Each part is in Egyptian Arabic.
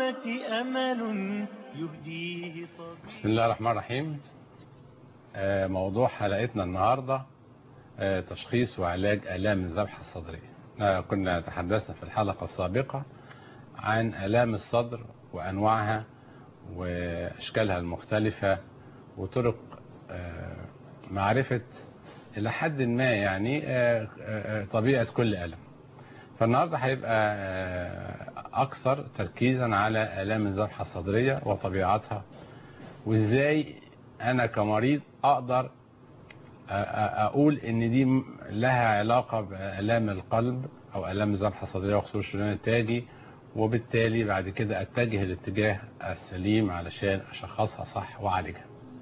الحياة أمل يهديه طبيب بسم الله الرحمن الرحيم آه، موضوع حلقتنا النهاردة آه، تشخيص وعلاج آلام الذبحة الصدرية آه، كنا تحدثنا في الحلقة السابقة عن آلام الصدر وأنواعها وأشكالها المختلفة وطرق آه، معرفة إلى حد ما يعني آه، آه، طبيعة كل ألم فالنهاردة هيبقى آه، أكثر تركيزا على آلام الذبحة الصدرية وطبيعتها وإزاي أنا كمريض أقدر أ- أ- أقول إن دي م- لها علاقة بآلام القلب أو آلام الذبحة الصدرية وخصوصا الشريان التاجي وبالتالي بعد كده أتجه الاتجاه السليم علشان أشخصها صح وأعالجها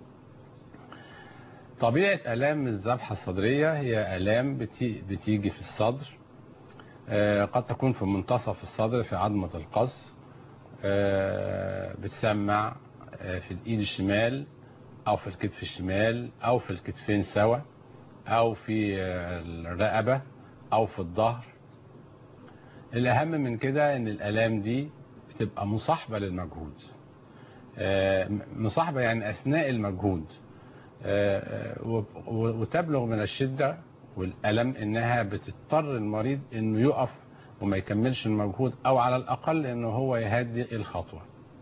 طبيعة آلام الذبحة الصدرية هي آلام بتي- بتيجي في الصدر آه، قد تكون في منتصف الصدر في عظمة القص آه، بتسمع آه، في الإيد الشمال أو في الكتف الشمال أو في الكتفين سوا أو في آه، الرقبة أو في الظهر الأهم من كده إن الآلام دي بتبقى مصاحبة للمجهود آه، مصاحبة يعني أثناء المجهود آه، آه، وب- وتبلغ من الشدة والألم إنها بتضطر المريض إنه يقف وما يكملش المجهود أو على الأقل إنه هو يهدي الخطوة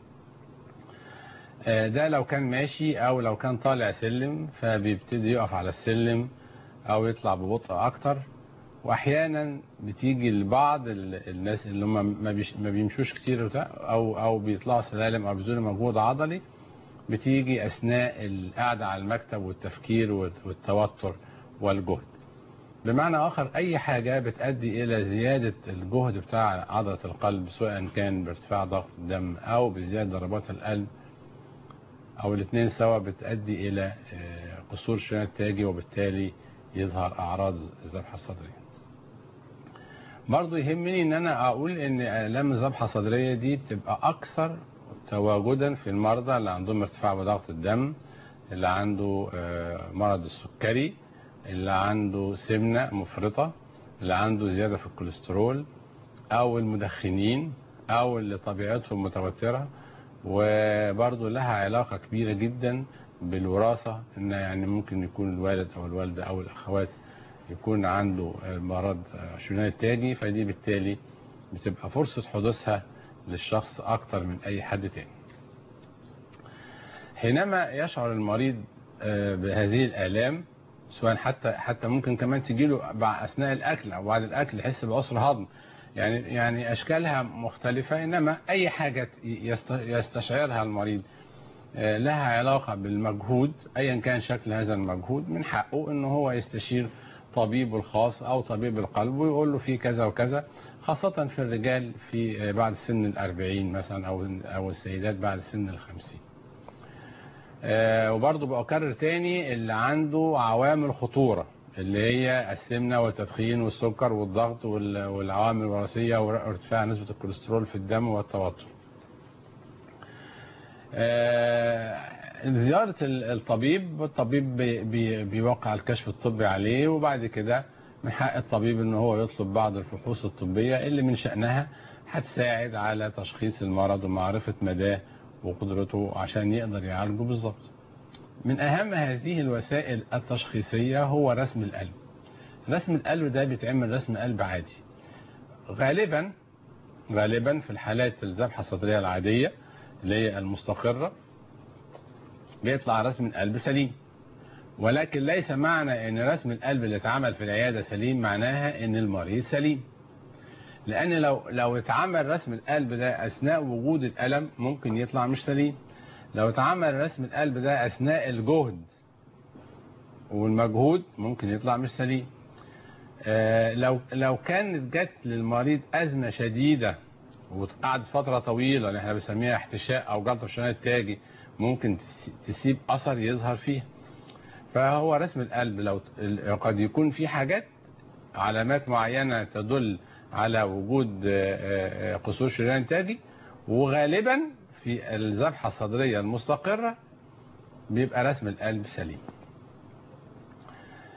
آه، ده لو كان ماشي أو لو كان طالع سلم فبيبتدي يقف على السلم أو يطلع ببطء أكتر وأحيانا بتيجي لبعض ال- الناس اللي هم ما بيش- ما بيمشوش كتير وبتاع، أو أو بيطلعوا سلالم أو بيبذلوا مجهود عضلي بتيجي أثناء القعدة على المكتب والتفكير والت- والتوتر والجهد بمعنى آخر أي حاجة بتؤدي إلى زيادة الجهد بتاع عضلة القلب سواء كان بارتفاع ضغط الدم أو بزيادة ضربات القلب أو الاثنين سوا بتؤدي إلى آه، قصور الشريان التاجي وبالتالي يظهر أعراض الذبحة الصدرية برضو يهمني ان انا اقول ان الام الذبحه الصدريه دي بتبقى اكثر تواجدا في المرضى اللي عندهم ارتفاع بضغط الدم اللي عنده آه، مرض السكري اللي عنده سمنه مفرطه اللي عنده زياده في الكوليسترول او المدخنين او اللي طبيعتهم متوتره وبرضو لها علاقه كبيره جدا بالوراثه ان يعني ممكن يكون الوالد او الوالده او الاخوات يكون عنده مرض الشريان التاجي فدي بالتالي بتبقى فرصة حدوثها للشخص أكتر من أي حد تاني حينما يشعر المريض آه، بهذه الآلام سواء حتى حتى ممكن كمان تجيله بع- أثناء الأكل أو بعد الأكل يحس بعسر هضم يعني يعني أشكالها مختلفة إنما أي حاجة يست- يستشعرها المريض آه، لها علاقة بالمجهود أيا كان شكل هذا المجهود من حقه إنه هو يستشير طبيبه الخاص أو طبيب القلب ويقول له في كذا وكذا خاصة في الرجال في آه، بعد سن الأربعين مثلا أو أو السيدات بعد سن الخمسين آه، وبرضه بأكرر تاني اللي عنده عوامل خطورة اللي هي السمنة والتدخين والسكر والضغط وال- والعوامل الوراثية وارتفاع نسبة الكوليسترول في الدم والتوتر آه، زيارة ال- الطبيب الطبيب بي- بي- بيوقع الكشف الطبي عليه وبعد كده من حق الطبيب ان هو يطلب بعض الفحوص الطبية اللي من شأنها هتساعد على تشخيص المرض ومعرفة مداه وقدرته عشان يقدر يعالجه بالظبط من اهم هذه الوسائل التشخيصية هو رسم القلب رسم القلب ده بيتعمل رسم قلب عادي غالبا غالبا في الحالات الذبحة الصدرية العادية اللي هي المستقرة بيطلع رسم القلب سليم ولكن ليس معنى ان رسم القلب اللي اتعمل في العيادة سليم معناها ان المريض سليم لان لو لو اتعمل رسم القلب ده اثناء وجود الالم ممكن يطلع مش سليم لو اتعمل رسم القلب ده اثناء الجهد والمجهود ممكن يطلع مش سليم آه، لو لو كانت جت للمريض ازمه شديده وقعدت فتره طويله اللي احنا بنسميها احتشاء او جلطه الشريان التاجي ممكن تس- تسيب اثر يظهر فيها فهو رسم القلب لو ال- قد يكون في حاجات علامات معينه تدل على وجود آه، آه، قصور شريان تاجي وغالبا في الذبحه الصدريه المستقره بيبقى رسم القلب سليم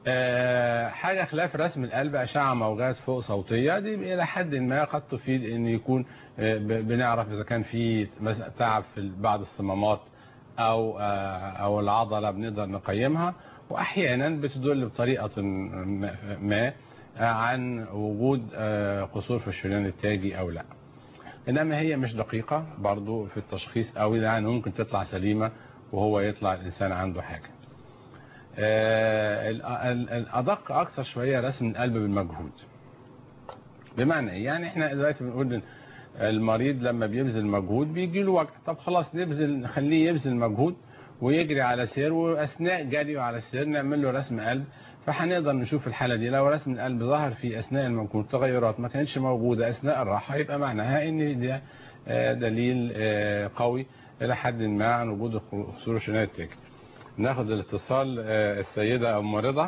آه، حاجة خلاف رسم القلب أشعة موجات فوق صوتية دي إلى حد ما قد تفيد إن يكون آه، ب- بنعرف إذا كان في مثلا تعب في بعض الصمامات أو آه، أو العضلة بنقدر نقيمها وأحيانا بتدل بطريقة ما- ما عن وجود آه، قصور في الشريان التاجي أو لا إنما هي مش دقيقة برضو في التشخيص أو يعني ممكن تطلع سليمة وهو يطلع الإنسان عنده حاجة آه، ال- ال- الأدق أكثر شوية رسم القلب بالمجهود بمعنى إيه؟ يعني احنا دلوقتي بنقول إن المريض لما بيبذل مجهود بيجي له وجع طب خلاص نبذل نخليه يبذل مجهود ويجري على سير واثناء جريه على السير نعمل له رسم قلب فهنقدر نشوف الحاله دي لو رسم القلب ظهر في اثناء المجهود تغيرات ما كانتش موجوده اثناء الراحه يبقى معناها ان ده آه، دليل آه، قوي الى حد ما عن وجود قصور الشريان التاجي ناخد الاتصال آه، السيده ام رضا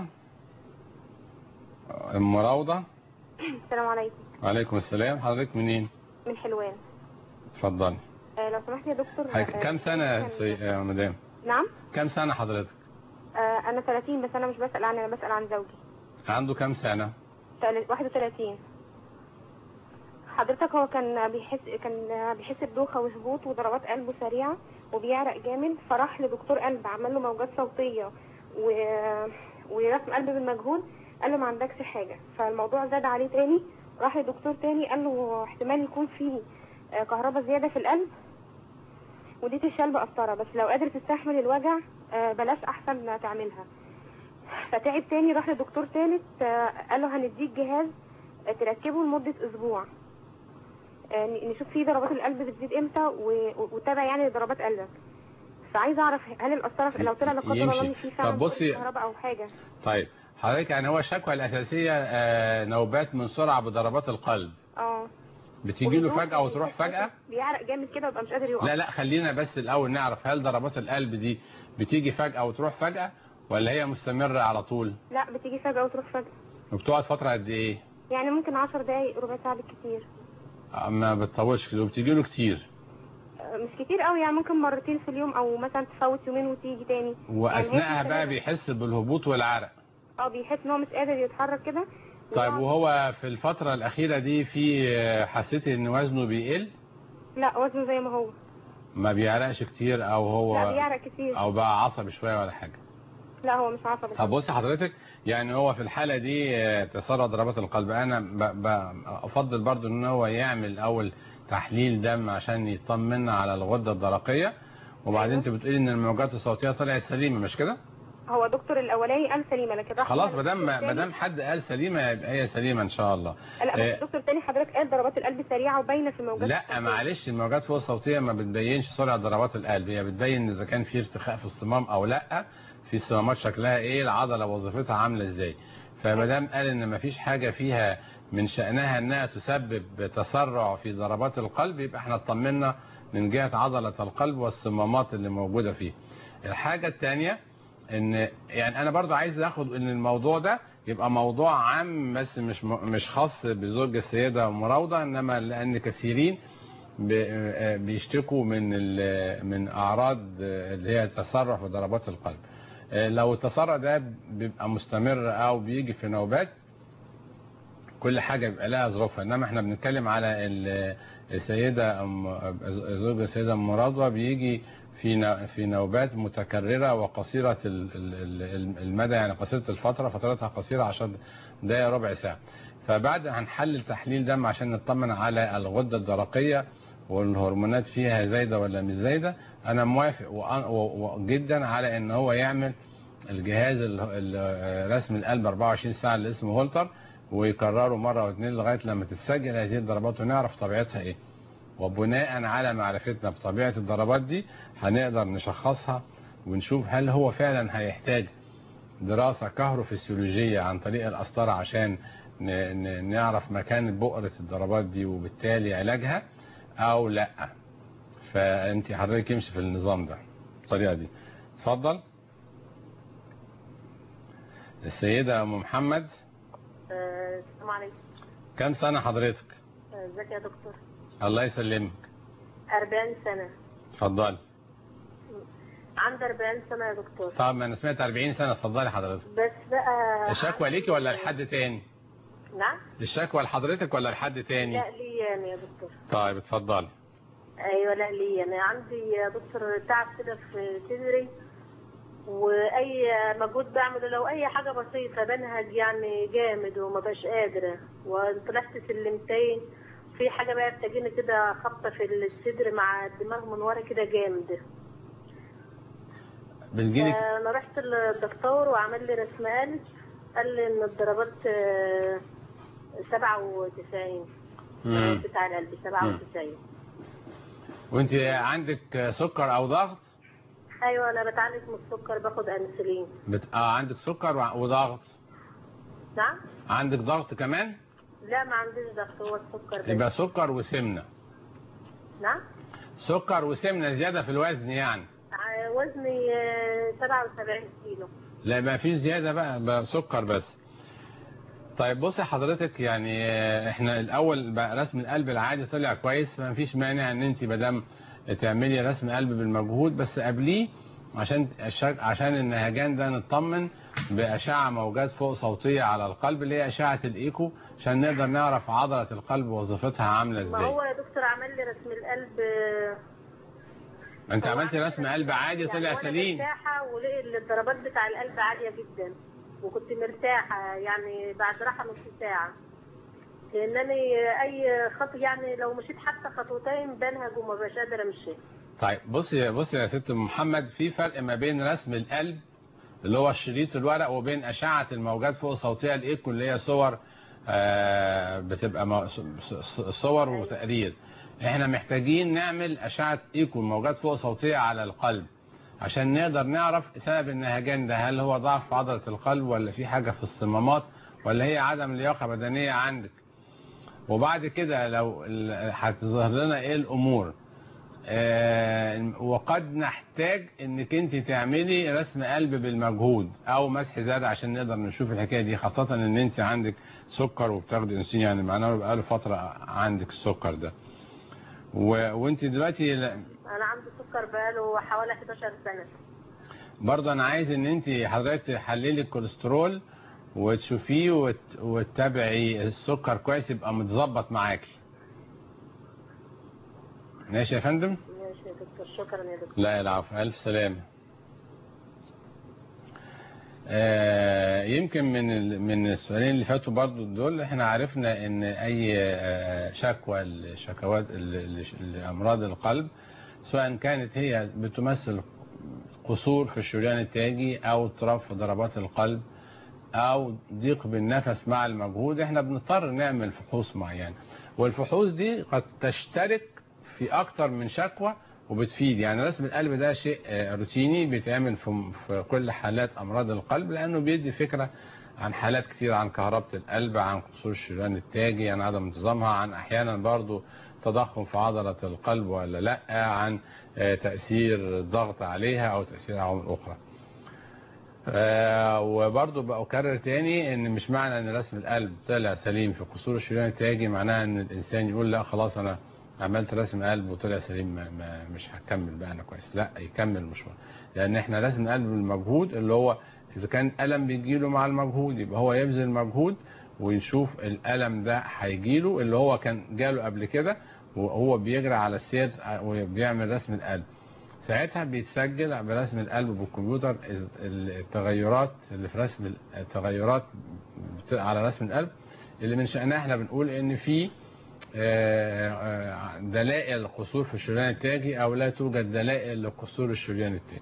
ام روضه السلام عليكم وعليكم السلام حضرتك منين من حلوان اتفضلي آه لو سمحت يا دكتور حضرتك آه، كم سنه يا كان- سي- يا مدام نعم كم سنه حضرتك آه انا 30 بس انا مش بسأل عني انا بسأل عن زوجي عنده كم سنه تل- 31 حضرتك هو كان بيحس كان بيحس بدوخة وهبوط وضربات قلبه سريعة وبيعرق جامد فراح لدكتور قلب عمل له موجات صوتية و... ورسم قلب بالمجهود قال له ما عندكش حاجة فالموضوع زاد عليه تاني راح لدكتور تاني قال له احتمال يكون فيه آه، كهرباء زيادة في القلب ودي تشال بقسطرة بس لو قادر تستحمل الوجع آه، بلاش احسن تعملها فتعب تاني راح لدكتور تالت آه، قال له هنديك جهاز آه، تركبه لمدة اسبوع آه، ن- نشوف فيه ضربات القلب بتزيد امتى و- و- وتابع يعني ضربات قلبك فعايزه اعرف هل القسطره لو طلع لا قدر الله يمشي. ان في فعلا طب بصي- كهرباء او حاجه طيب حضرتك يعني هو الشكوى الأساسية آه، نوبات من سرعة بضربات القلب اه بتيجي له وبيروح فجأة وتروح بيحس- فجأة بيعرق جامد كده ويبقى مش قادر يقف لا لا خلينا بس الأول نعرف هل ضربات القلب دي بتيجي فجأة وتروح فجأة ولا هي مستمرة على طول لا بتيجي فجاه وتروح فجاه وبتقعد فترة قد إيه يعني ممكن 10 دقايق ربع ساعه بالكتير آه، ما بتطولش كده وبتيجي له كتير آه، مش كتير قوي يعني ممكن مرتين في اليوم او مثلا تفوت يومين وتيجي تاني وأثناءها يعني هي بقى بتستمر. بيحس بالهبوط والعرق اه بيحس ان هو مش قادر يتحرك كده طيب ويقعد- وهو في الفترة الأخيرة دي في آه، حسيتي إن وزنه بيقل لا وزنه زي ما هو ما بيعرقش كتير أو لا هو بيعرق كتير أو بقى عصبي شوية ولا حاجة لا هو مش عصبي طب بص حضرتك يعني هو في الحالة دي آه، تسرع ضربات القلب انا ب- ب- افضل برضو ان هو يعمل اول تحليل دم عشان يطمنا على الغدة الدرقية وبعدين أيوة. انت بتقولي ان الموجات الصوتية طلعت سليمة مش كده هو دكتور الاولاني قال سليمه لكن راح خلاص لدكتور ما دام ما تاني- دام حد قال سليمة يبقى هي سليمة ان شاء الله لا آه، بس الدكتور التاني حضرتك قال ضربات القلب سريعه وباينه في الموجات لا الصوتية. معلش الموجات فوق الصوتية ما بتبينش سرعة ضربات القلب هي بتبين اذا كان في ارتخاء في الصمام او لا في صمامات شكلها ايه العضلة وظيفتها عاملة ازاي فما دام قال ان ما فيش حاجة فيها من شأنها انها تسبب تسرع في ضربات القلب يبقى احنا اطمنا من جهة عضلة القلب والصمامات اللي موجودة فيه الحاجة الثانية ان يعني انا برضو عايز اخد ان الموضوع ده يبقى موضوع عام بس مش م- مش خاص بزوج السيدة مراوضة انما لان كثيرين ب- بيشتكوا من ال- من اعراض اللي هي تسرع في ضربات القلب لو التسرع ده بيبقى مستمر او بيجي في نوبات كل حاجة بيبقى لها ظروفها انما احنا بنتكلم على ال- السيدة أم- زوج السيدة ام رضوى بيجي في ن- في نوبات متكررة وقصيرة ال- ال- ال- المدى يعني قصيرة الفترة فترتها قصيرة عشان دقيقة ربع ساعة فبعد هنحلل تحليل دم عشان نطمن على الغدة الدرقية والهرمونات فيها زايدة ولا مش زايدة انا موافق وأ- و- و- جدا على ان هو يعمل الجهاز ال- ال- رسم القلب 24 ساعة اللي اسمه هولتر ويكرره مرة او اتنين لغاية لما تتسجل هذه الضربات ونعرف طبيعتها ايه وبناء على معرفتنا بطبيعة الضربات دي هنقدر نشخصها ونشوف هل هو فعلا هيحتاج دراسة كهروفسيولوجية عن طريق القسطرة عشان ن- ن- نعرف مكان بؤرة الضربات دي وبالتالي علاجها او لا فانت حضرتك يمشي في النظام ده الطريقة دي اتفضل السيدة ام محمد آه، السلام عليكم كم سنة حضرتك آه، ازيك يا دكتور الله يسلمك 40 سنه اتفضلي عندي 40 سنة يا دكتور طب ما انا سمعت 40 سنه اتفضلي حضرتك بس بقى الشكوى ليكي ولا لحد تاني نعم الشكوى لحضرتك ولا لحد تاني لا لي أنا يا دكتور طيب اتفضلي ايوه لا لي انا عندي يا دكتور تعب كده في صدري واي مجهود بعمله لو اي حاجه بسيطه بنهج يعني جامد وما بقاش قادره وطلعت سلمتين في حاجه بقى بتجيني كده خبطه في الصدر مع الدماغ من ورا كده جامد بتجيلك انا رحت للدكتور وعمل لي رسم قلب قال لي ان الضربات آه، 97 مم. بتاع القلب 97 وانت عندك سكر او ضغط ايوه انا بتعالج من السكر باخد انسولين بت... اه عندك سكر وع- وضغط نعم عندك ضغط كمان لا ما عنديش ضغط هو السكر بس يبقى سكر وسمنه نعم سكر وسمنه زياده في الوزن يعني ع- وزني آه، 77 كيلو لا ما فيش زياده بقى, بقى سكر بس طيب بصي حضرتك يعني آه، احنا الاول بقى رسم القلب العادي طلع كويس ما فيش مانع ان انت مادام تعملي رسم قلب بالمجهود بس قبليه عشان الشك- عشان النهجان ده نطمن بأشعة موجات فوق صوتية على القلب اللي هي أشعة الإيكو عشان نقدر نعرف عضلة القلب وظيفتها عاملة ما ازاي هو يا دكتور عمل لي رسم القلب آه، انت هو عملتي عمل رسم لي قلب عادي يعني طلع وأنا سليم مرتاحة ولقي الضربات بتاع القلب عالية جدا وكنت مرتاحة يعني بعد راحة نص ساعة لأنني أي خط يعني لو مشيت حتى خطوتين بنهج وما بقاش قادرة أمشي طيب بصي بصي يا ست محمد في فرق ما بين رسم القلب اللي هو الشريط الورق وبين أشعة الموجات فوق صوتية الإيكو اللي هي صور آه، بتبقى مو- ص- ص- صور وتقرير احنا محتاجين نعمل أشعة إيكو الموجات فوق صوتية على القلب عشان نقدر نعرف سبب النهجان ده هل هو ضعف في عضلة القلب ولا في حاجة في الصمامات ولا هي عدم لياقة بدنية عندك وبعد كده لو ال- هتظهر لنا ايه الامور آه، وقد نحتاج انك انت تعملي رسم قلب بالمجهود او مسح زاد عشان نقدر نشوف الحكايه دي خاصه ان انت عندك سكر وبتاخدي انسولين يعني معناه بقاله فتره عندك السكر ده و... وانت دلوقتي ل- أنا عندي سكر بقاله حوالي 11 سنة برضه انا عايز ان انت حضرتك تحللي الكوليسترول وتشوفيه وت... وتتابعي السكر كويس يبقى متظبط معاكي ماشي يا فندم ماشي يا دكتور شكرا يا دكتور لا العفو ألف سلامة آه، يمكن من ال- من السؤالين اللي فاتوا برضو دول احنا عرفنا ان اي آه، شكوى الشكوات ال- ال- لامراض القلب سواء كانت هي بتمثل قصور في الشريان التاجي او اضطراب في ضربات القلب او ضيق بالنفس مع المجهود احنا بنضطر نعمل فحوص معينه والفحوص دي قد تشترك في اكتر من شكوى وبتفيد يعني رسم القلب ده شيء آه، روتيني بيتعمل في في كل حالات امراض القلب لانه بيدي فكره عن حالات كتير عن كهربة القلب عن قصور الشريان التاجي عن عدم انتظامها عن احيانا برضو تضخم في عضلة القلب ولا لا عن آه، تأثير الضغط عليها او تأثير عوامل اخرى آه، وبرضه بأكرر تاني ان مش معنى ان رسم القلب طلع سليم في قصور الشريان التاجي معناها ان الانسان يقول لا خلاص انا عملت رسم قلب وطلع سليم ما ما مش هكمل بقى انا كويس لا يكمل المشوار لان احنا رسم القلب بالمجهود اللي هو اذا كان الم بيجيله مع المجهود يبقى هو يبذل مجهود ويشوف الالم ده هيجيله اللي هو كان جاله قبل كده وهو بيجري على السير وبيعمل رسم القلب ساعتها بيتسجل برسم القلب بالكمبيوتر التغيرات اللي في رسم التغيرات بت- على رسم القلب اللي من شأنها احنا بنقول ان في آه، آه، دلائل قصور في الشريان التاجي او لا توجد دلائل لقصور الشريان التاجي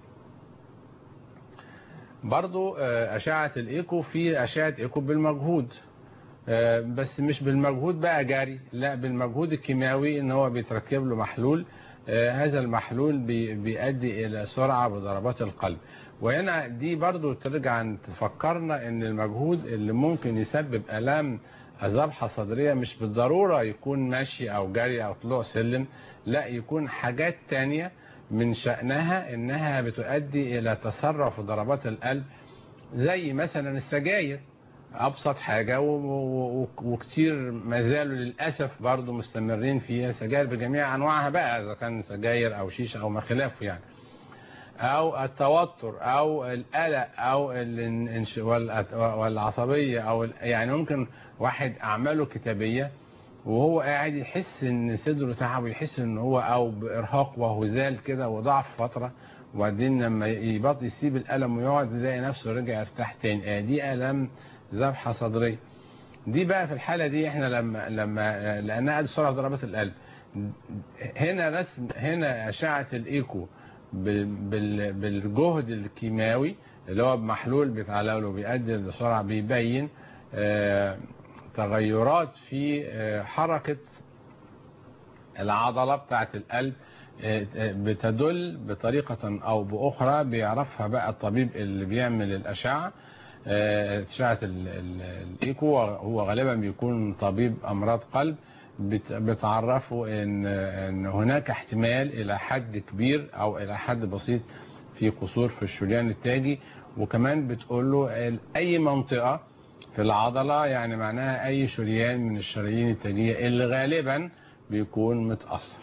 برضو آه، أشعة الإيكو في أشعة إيكو بالمجهود آه، بس مش بالمجهود بقى جاري لا بالمجهود الكيماوي ان هو بيتركب له محلول آه، هذا المحلول بي- بيؤدي الى سرعة بضربات القلب وهنا دي برضو ترجع تفكرنا ان المجهود اللي ممكن يسبب الام ذبحة صدرية مش بالضرورة يكون ماشي او جري او طلوع سلم لا يكون حاجات تانية من شأنها انها بتؤدي الى تسرع في ضربات القلب زي مثلا السجاير ابسط حاجة و- و- و- وكتير ما زالوا للأسف برضو مستمرين فيها سجاير بجميع أنواعها بقى إذا كان سجاير أو شيشة أو ما خلافه يعني او التوتر او القلق او الانش- والأت- والعصبيه او ال- يعني ممكن واحد اعماله كتابيه وهو قاعد يحس ان صدره تعب ويحس ان هو او بارهاق وهزال كده وضعف فتره وبعدين لما يبط يسيب الالم ويقعد يلاقي نفسه رجع يرتاح تاني آه دي الام ذبحه صدريه دي بقى في الحاله دي احنا لما لما لانها قد سرعه ضربات القلب هنا رسم هنا اشعه الايكو بال- بال- بالجهد الكيماوي اللي هو بمحلول بيتعلق بيؤدي لسرعه بيبين آه، تغيرات في آه، حركه العضله بتاعه القلب آه، آه، بتدل بطريقه او باخرى بيعرفها بقى الطبيب اللي بيعمل الاشعه آه، اشعه ال- ال- الايكو هو غالبا بيكون طبيب امراض قلب بت- بتعرفه ان ان هناك احتمال الى حد كبير او الى حد بسيط في قصور في الشريان التاجي وكمان بتقول له ال- اي منطقه في العضله يعني معناها اي شريان من الشرايين التاجيه اللي غالبا بيكون متاثر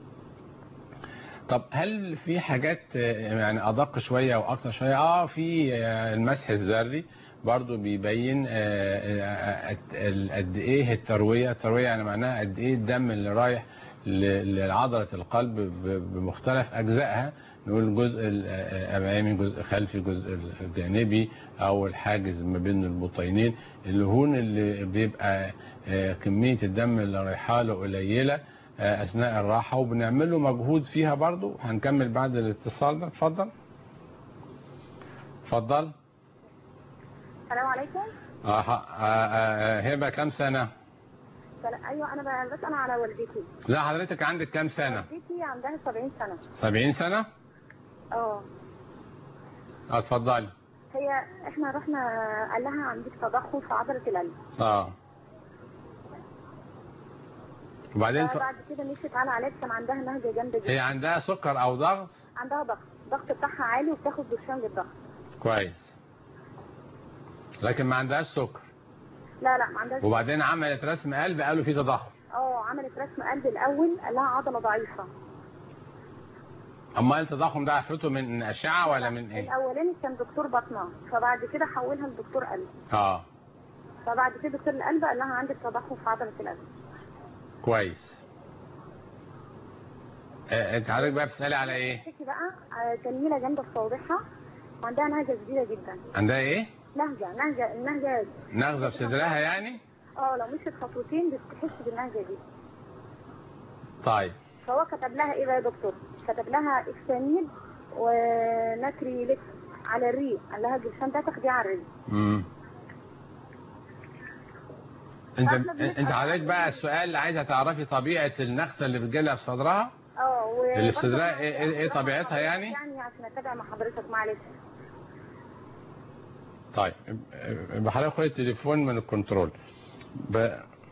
طب هل في حاجات آه، يعني ادق شويه او اكتر شويه اه في آه، المسح الذري برضو بيبين آه، آه، آه، قد ايه الترويه الترويه يعني معناها قد ايه الدم اللي رايح ل- لعضله القلب ب- بمختلف اجزائها نقول الجزء الامامي جزء خلفي جزء الجانبي او الحاجز ما بين البطينين اللهون اللي بيبقى آه، كميه الدم اللي رايحه له قليله آه، اثناء الراحه وبنعمل له مجهود فيها برضو هنكمل بعد الاتصال ده اتفضل اتفضل السلام عليكم آه آه آه هبه كام سنه سلام. ايوه انا ب- بسال على والدتي لا حضرتك عندك كام سنه والدتي عندها 70 سنه 70 سنه اه اه اتفضلي هي احنا رحنا قال لها عندك تضخم في عضله القلب اه وبعدين ف... فبعد كده مشيت على علاج كان عندها نهجه جامده هي جدا عندها سكر او ضغط عندها ضغط الضغط بتاعها عالي وبتاخد برشام للضغط كويس لكن ما عندهاش سكر لا لا ما عندهاش وبعدين عملت رسم قلب قالوا فيه تضخم اه عملت رسم قلب الاول قال لها عضله ضعيفه اما التضخم ده عرفته من اشعه ولا من ايه الاولاني كان دكتور باطنه فبعد كده حولها لدكتور قلب اه فبعد كده دكتور القلب قال لها عندك تضخم في عضله القلب كويس آه، انت حضرتك بقى بتسالي على ايه تحكي بقى آه، جميله جامده في صوابعها وعندها نهجه شديده جدا عندها ايه نهجه نهجه النهجه نغزه في صدرها يعني اه لو مشيت خطوتين بتحس بالنهجه دي طيب فهو كتب لها ايه بقى يا دكتور كتب لها اكساميد ونكري لكس على الريق قال لها الجرشان ده تاخديه على الريق امم انت فاحنا بنسأل انت حضرتك بقى السؤال اللي عايزه تعرفي طبيعه النغزه اللي بتجيلها في صدرها اه و اللي في صدرها ايه- ايه- ايه طبيعتها يعني؟ يعني عشان اتابع مع حضرتك معلش طيب يبقى حضرتك خد التليفون من الكنترول ب...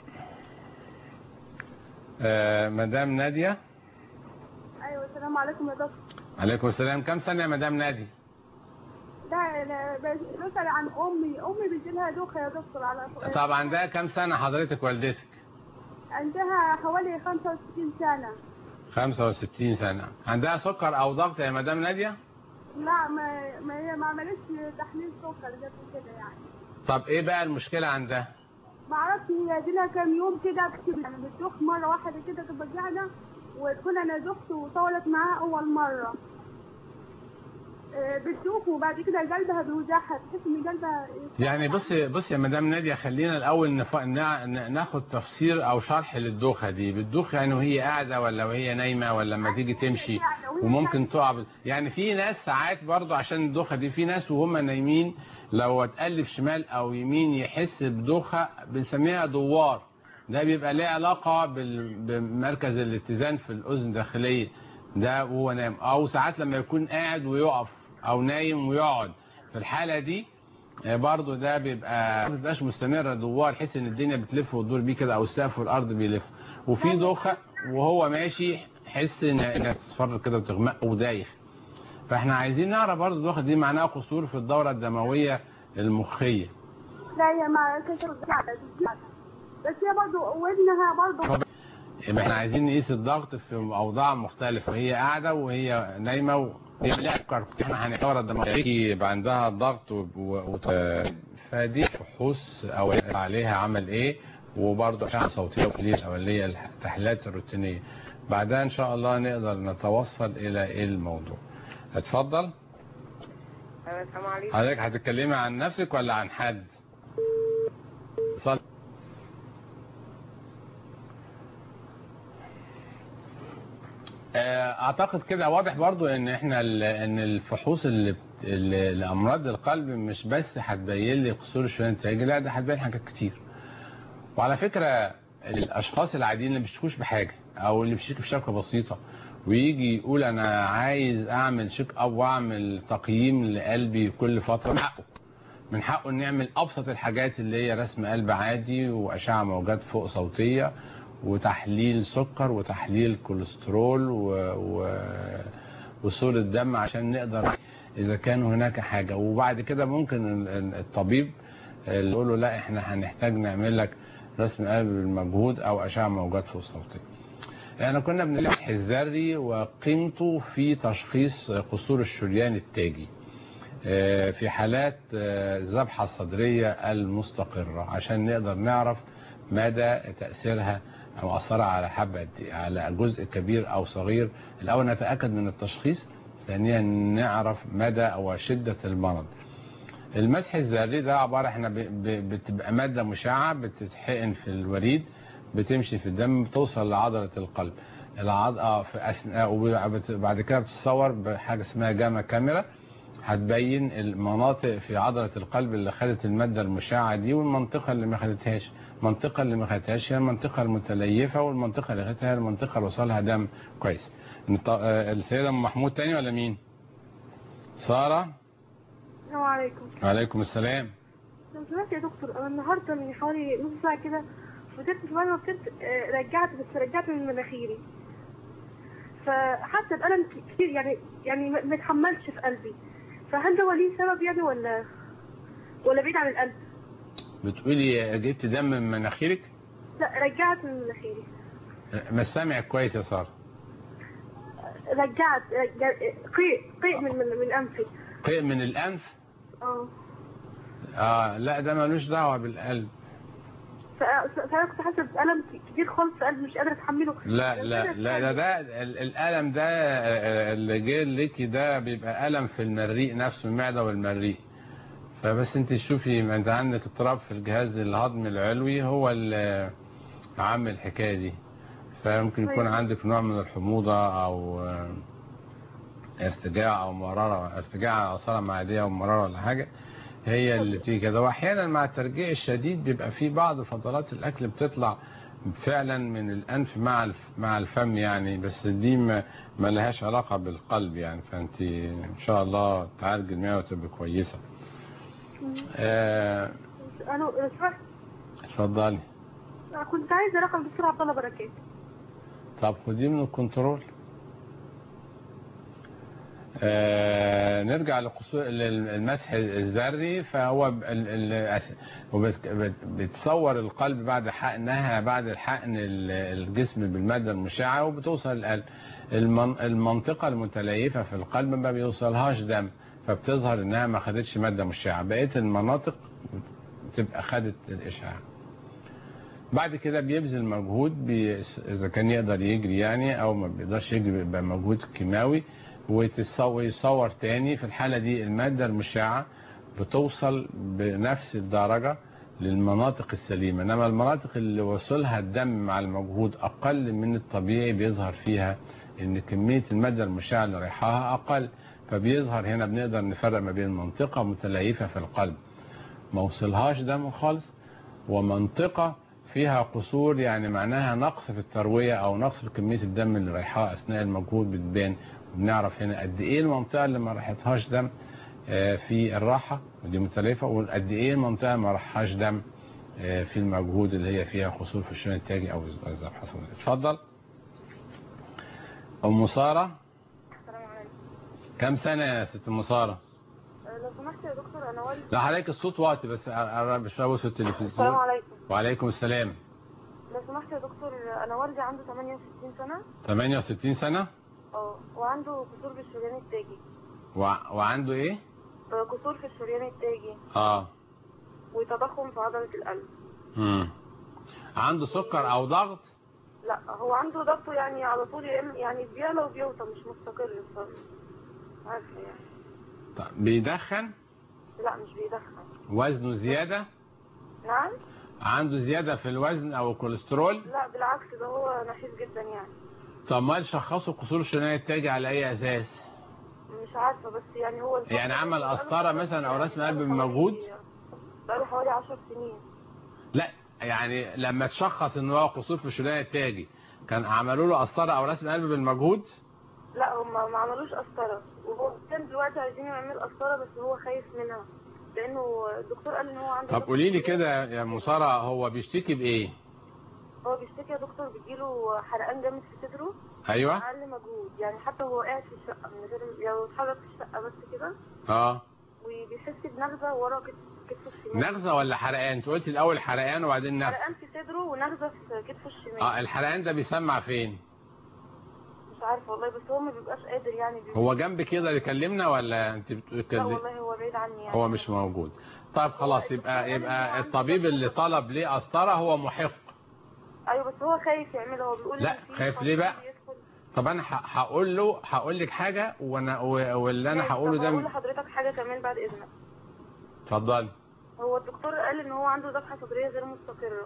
آه مدام ناديه ايوه السلام عليكم يا دكتور عليكم السلام كم سنه يا مدام نادي لا انا بسال عن امي امي بيجي لها دوخه يا دكتور على طب عندها كم سنه حضرتك والدتك عندها حوالي 65 سنه 65 سنه عندها سكر او ضغط يا مدام ناديه لا ما ما هي ما عملتش تحليل سكر جت كده يعني طب ايه بقى المشكله عندها ما اعرفش هي دي لها كام يوم كده كتير يعني بتدوخ مره واحده كده تبقى قاعده وتكون انا دخت وطولت معاها اول مره آه، بتدوخ وبعد كده قلبها بيوجعها تحس ان قلبها يعني بص بص يا مدام ناديه خلينا الاول نف... نع... ن- ناخد تفسير او شرح للدوخه دي بتدوخ يعني وهي قاعده ولا وهي نايمه ولا لما تيجي تمشي وممكن تقع بال- يعني في ناس ساعات برضو عشان الدوخه دي في ناس وهم نايمين لو اتقلب شمال او يمين يحس بدوخه بنسميها دوار ده بيبقى ليه علاقه بال... بمركز الاتزان في الاذن الداخليه ده وهو نايم او ساعات لما يكون قاعد ويقف او نايم ويقعد في الحاله دي آه، برضو ده بيبقى ما بيبقاش مستمر دوار يحس ان الدنيا بتلف وتدور بيه كده او السقف والارض بيلف وفي دوخه وهو ماشي حس ان انها تصفر كده وتغمق ودايخ فاحنا عايزين نعرف برضو الدوخه دي معناها قصور في الدوره الدمويه المخيه لا هي ما كسر بس هي برضه ودنها برضه طب يبقى احنا عايزين نقيس الضغط في اوضاع مختلفه وهي قاعده وهي نايمه وهي لا تفكر احنا هنحور الدماغي يبقى عندها ضغط و... و... و... فدي فحوص او عليها عمل ايه وبرضه اشعه صوتيه وكليه اوليه التحليلات الروتينيه بعدها ان شاء الله نقدر نتوصل الى ايه الموضوع اتفضل السلام عليكم حضرتك هتتكلمي عن نفسك ولا عن حد صل... آه، اعتقد كده واضح برضو ان احنا ال- ان الفحوص اللي اللي- لامراض القلب مش بس هتبين لي قصور الشريان التاجي لا ده هتبين حاجات كتير وعلى فكره الاشخاص العاديين اللي ما بيشتكوش بحاجه او اللي بيشتكي بشكوى بسيطه ويجي يقول انا عايز اعمل شيك اب واعمل تقييم لقلبي كل فتره من حقه من حقه ان يعمل ابسط الحاجات اللي هي رسم قلب عادي واشعه موجات فوق صوتيه وتحليل سكر وتحليل كوليسترول و... و... وصورة دم عشان نقدر اذا كان هناك حاجة وبعد كده ممكن ال- ال- الطبيب اللي يقول له لا احنا هنحتاج نعمل لك رسم قلب بالمجهود او اشعة موجات فوق صوتية احنا كنا بنلمح الذري وقيمته في تشخيص قصور الشريان التاجي آه، في حالات آه، الذبحة الصدرية المستقرة عشان نقدر نعرف مدى تأثيرها أو أثرها على حبة على جزء كبير أو صغير الأول نتأكد من التشخيص ثانيا نعرف مدى أو شدة المرض المسح الذري ده عبارة احنا ب- ب- بتبقى مادة مشعة بتتحقن في الوريد بتمشي في الدم بتوصل لعضلة القلب العض... اه في اثناء وبعد كده بتتصور بحاجة اسمها جاما كاميرا هتبين المناطق في عضلة القلب اللي خدت المادة المشعة دي والمنطقة اللي ما خدتهاش المنطقة اللي ما خدتهاش هي المنطقة المتليفة والمنطقة اللي خدتها هي المنطقة اللي وصلها دم كويس نط- آه، السيدة أم محمود تاني ولا مين سارة السلام عليكم وعليكم السلام لو سمحت يا دكتور انا النهارده من حوالي نص ساعه كده فطرت في مره فطرت آه، رجعت بس رجعت من مناخيري فحاسه بألم ك- كتير يعني يعني ما ما اتحملش في قلبي فهل ده ليه سبب يعني ولا ولا بعيد عن القلب؟ بتقولي جبت دم من مناخيرك لا رجعت من مناخيري مش سامعك كويس يا سارة رجعت رجع- قيء قيء من من, من انفي قيء من الأنف اه آه لا ده ملوش دعوة بالقلب ف- ف- فانا كنت حاسه بألم ك- كتير خالص في قلبي مش قادره اتحمله لا لا لا ده ده ال- الألم ده آه، اللي جاي ليكي ده بيبقى ألم في المريء نفسه المعدة والمريء فبس انت شوفي ما انت عندك اضطراب في الجهاز الهضمي العلوي هو اللي عامل الحكاية دي فممكن يكون طيب. عندك نوع من الحموضة او آه، ارتجاع او مرارة ارتجاع عصارة معدية او مرارة ولا حاجة هي اللي بتيجي كده واحيانا مع الترجيع الشديد بيبقى في بعض فضلات الاكل بتطلع فعلا من الانف مع الف مع الفم يعني بس دي ما, ما لهاش علاقة بالقلب يعني فانت ان شاء الله تعالج المياه وتبقى كويسة آه، انا لو سمحت اتفضلي كنت عايزه رقم دكتور عبد الله بركات طب خديه من الكنترول آه نرجع لقصور للمسح الذري فهو ب- ال- ال- أس- وبت- بت- بتصور القلب بعد حقنها بعد الحقن ال- الجسم بالمادة المشعة وبتوصل القلب المن- المنطقة المتليفة في القلب ما بيوصلهاش دم فبتظهر انها ما خدتش مادة مشعة بقية المناطق بتبقى خدت الاشعاع بعد كده بيبذل مجهود بي... اذا كان يقدر يجري يعني او ما بيقدرش يجري بيبقى مجهود كيماوي ويتصور ويصور تاني في الحالة دي المادة المشعة بتوصل بنفس الدرجة للمناطق السليمة انما المناطق اللي وصلها الدم مع المجهود اقل من الطبيعي بيظهر فيها ان كمية المادة المشعة اللي رايحاها اقل فبيظهر هنا بنقدر نفرق ما بين منطقة متليفة في القلب ما وصلهاش دم خالص ومنطقة فيها قصور يعني معناها نقص في التروية او نقص في كمية الدم اللي رايحاها اثناء المجهود بتبان وبنعرف هنا قد ايه المنطقة اللي ما راحتهاش دم آه، في الراحة ودي متليفة وقد ايه المنطقة ما راحهاش دم آه، في المجهود اللي هي فيها قصور في الشريان التاجي او الذبحة الصدرية اتفضل ام سارة السلام عليكم كم سنة يا ست ام سارة لو سمحت يا دكتور انا والدي لا حضرتك الصوت واطي بس قرب شوية بص في السلام التلفزيون عليكم وعليكم السلام لو لو سمحت يا دكتور انا والدي عنده 68 سنه 68 سنة اه وعنده كسور في الشريان التاجي و... وعنده ايه آه، كسور في الشريان التاجي اه وتضخم في عضله القلب مم. عنده سكر او ضغط لا هو عنده ضغطه يعني على طول يا إما- يعني بيعلى وبيوطى مش مستقر ف- عارفه يعني طيب بيدخن لا مش بيدخن وزنه زيادة نعم عنده زيادة في الوزن او الكوليسترول لا بالعكس ده هو نحيف جدا يعني طب ما شخصوا قصور الشريان التاجي على اي اساس مش عارفه بس يعني هو الفترة يعني دي عمل بقاله قسطرة فترة مثلا أو يعني رسم قلب بقاله بمجهود؟ حوالي- بقاله حوالي 10 سنين لا يعني لما تشخص ان هو قصور في الشريان التاجي كان عملوا له قسطرة او رسم قلب بالمجهود لا هم ما عملوش قسطره وهو كان دلوقتي عايزين يعمل قسطره بس هو خايف منها لانه الدكتور قال ان هو عنده طب ضغط قولي لي كتير. كده يا مسارة هو بيشتكي بايه هو بيشتكي يا دكتور بيجيله حرقان جامد في صدره ايوه اقل مجهود يعني حتى وهو قاعد في الشقه من غير لو اتحرك في الشقه بس كده اه وبيحس بنغزه ورا كتف- كتفه الشمال نغزة ولا حرقان انت قلت الاول حرقان وبعدين نغزة حرقان في صدره ونغزه في كتفه الشمال اه الحرقان ده بيسمع فين مش عارفه والله بس هو ما بيبقاش قادر يعني بيبقى هو جنب كده اللي كلمنا ولا انت لا بتقول والله هو بعيد عني يعني هو مش موجود طيب خلاص يبقى يبقى الطبيب اللي طلب ليه قسطرة هو محق ايوه بس هو خايف يعملها هو بيقول لا، إن في خايف طبيب ليه بقى؟ بيدخل- طب انا ه- هقول له هقول لك حاجة وانا و- واللي انا ماشي، هقوله طب هقول ده لحضرتك حاجه كمان بعد اذنك اتفضل هو الدكتور قال ان هو عنده ذبحه صدريه غير مستقره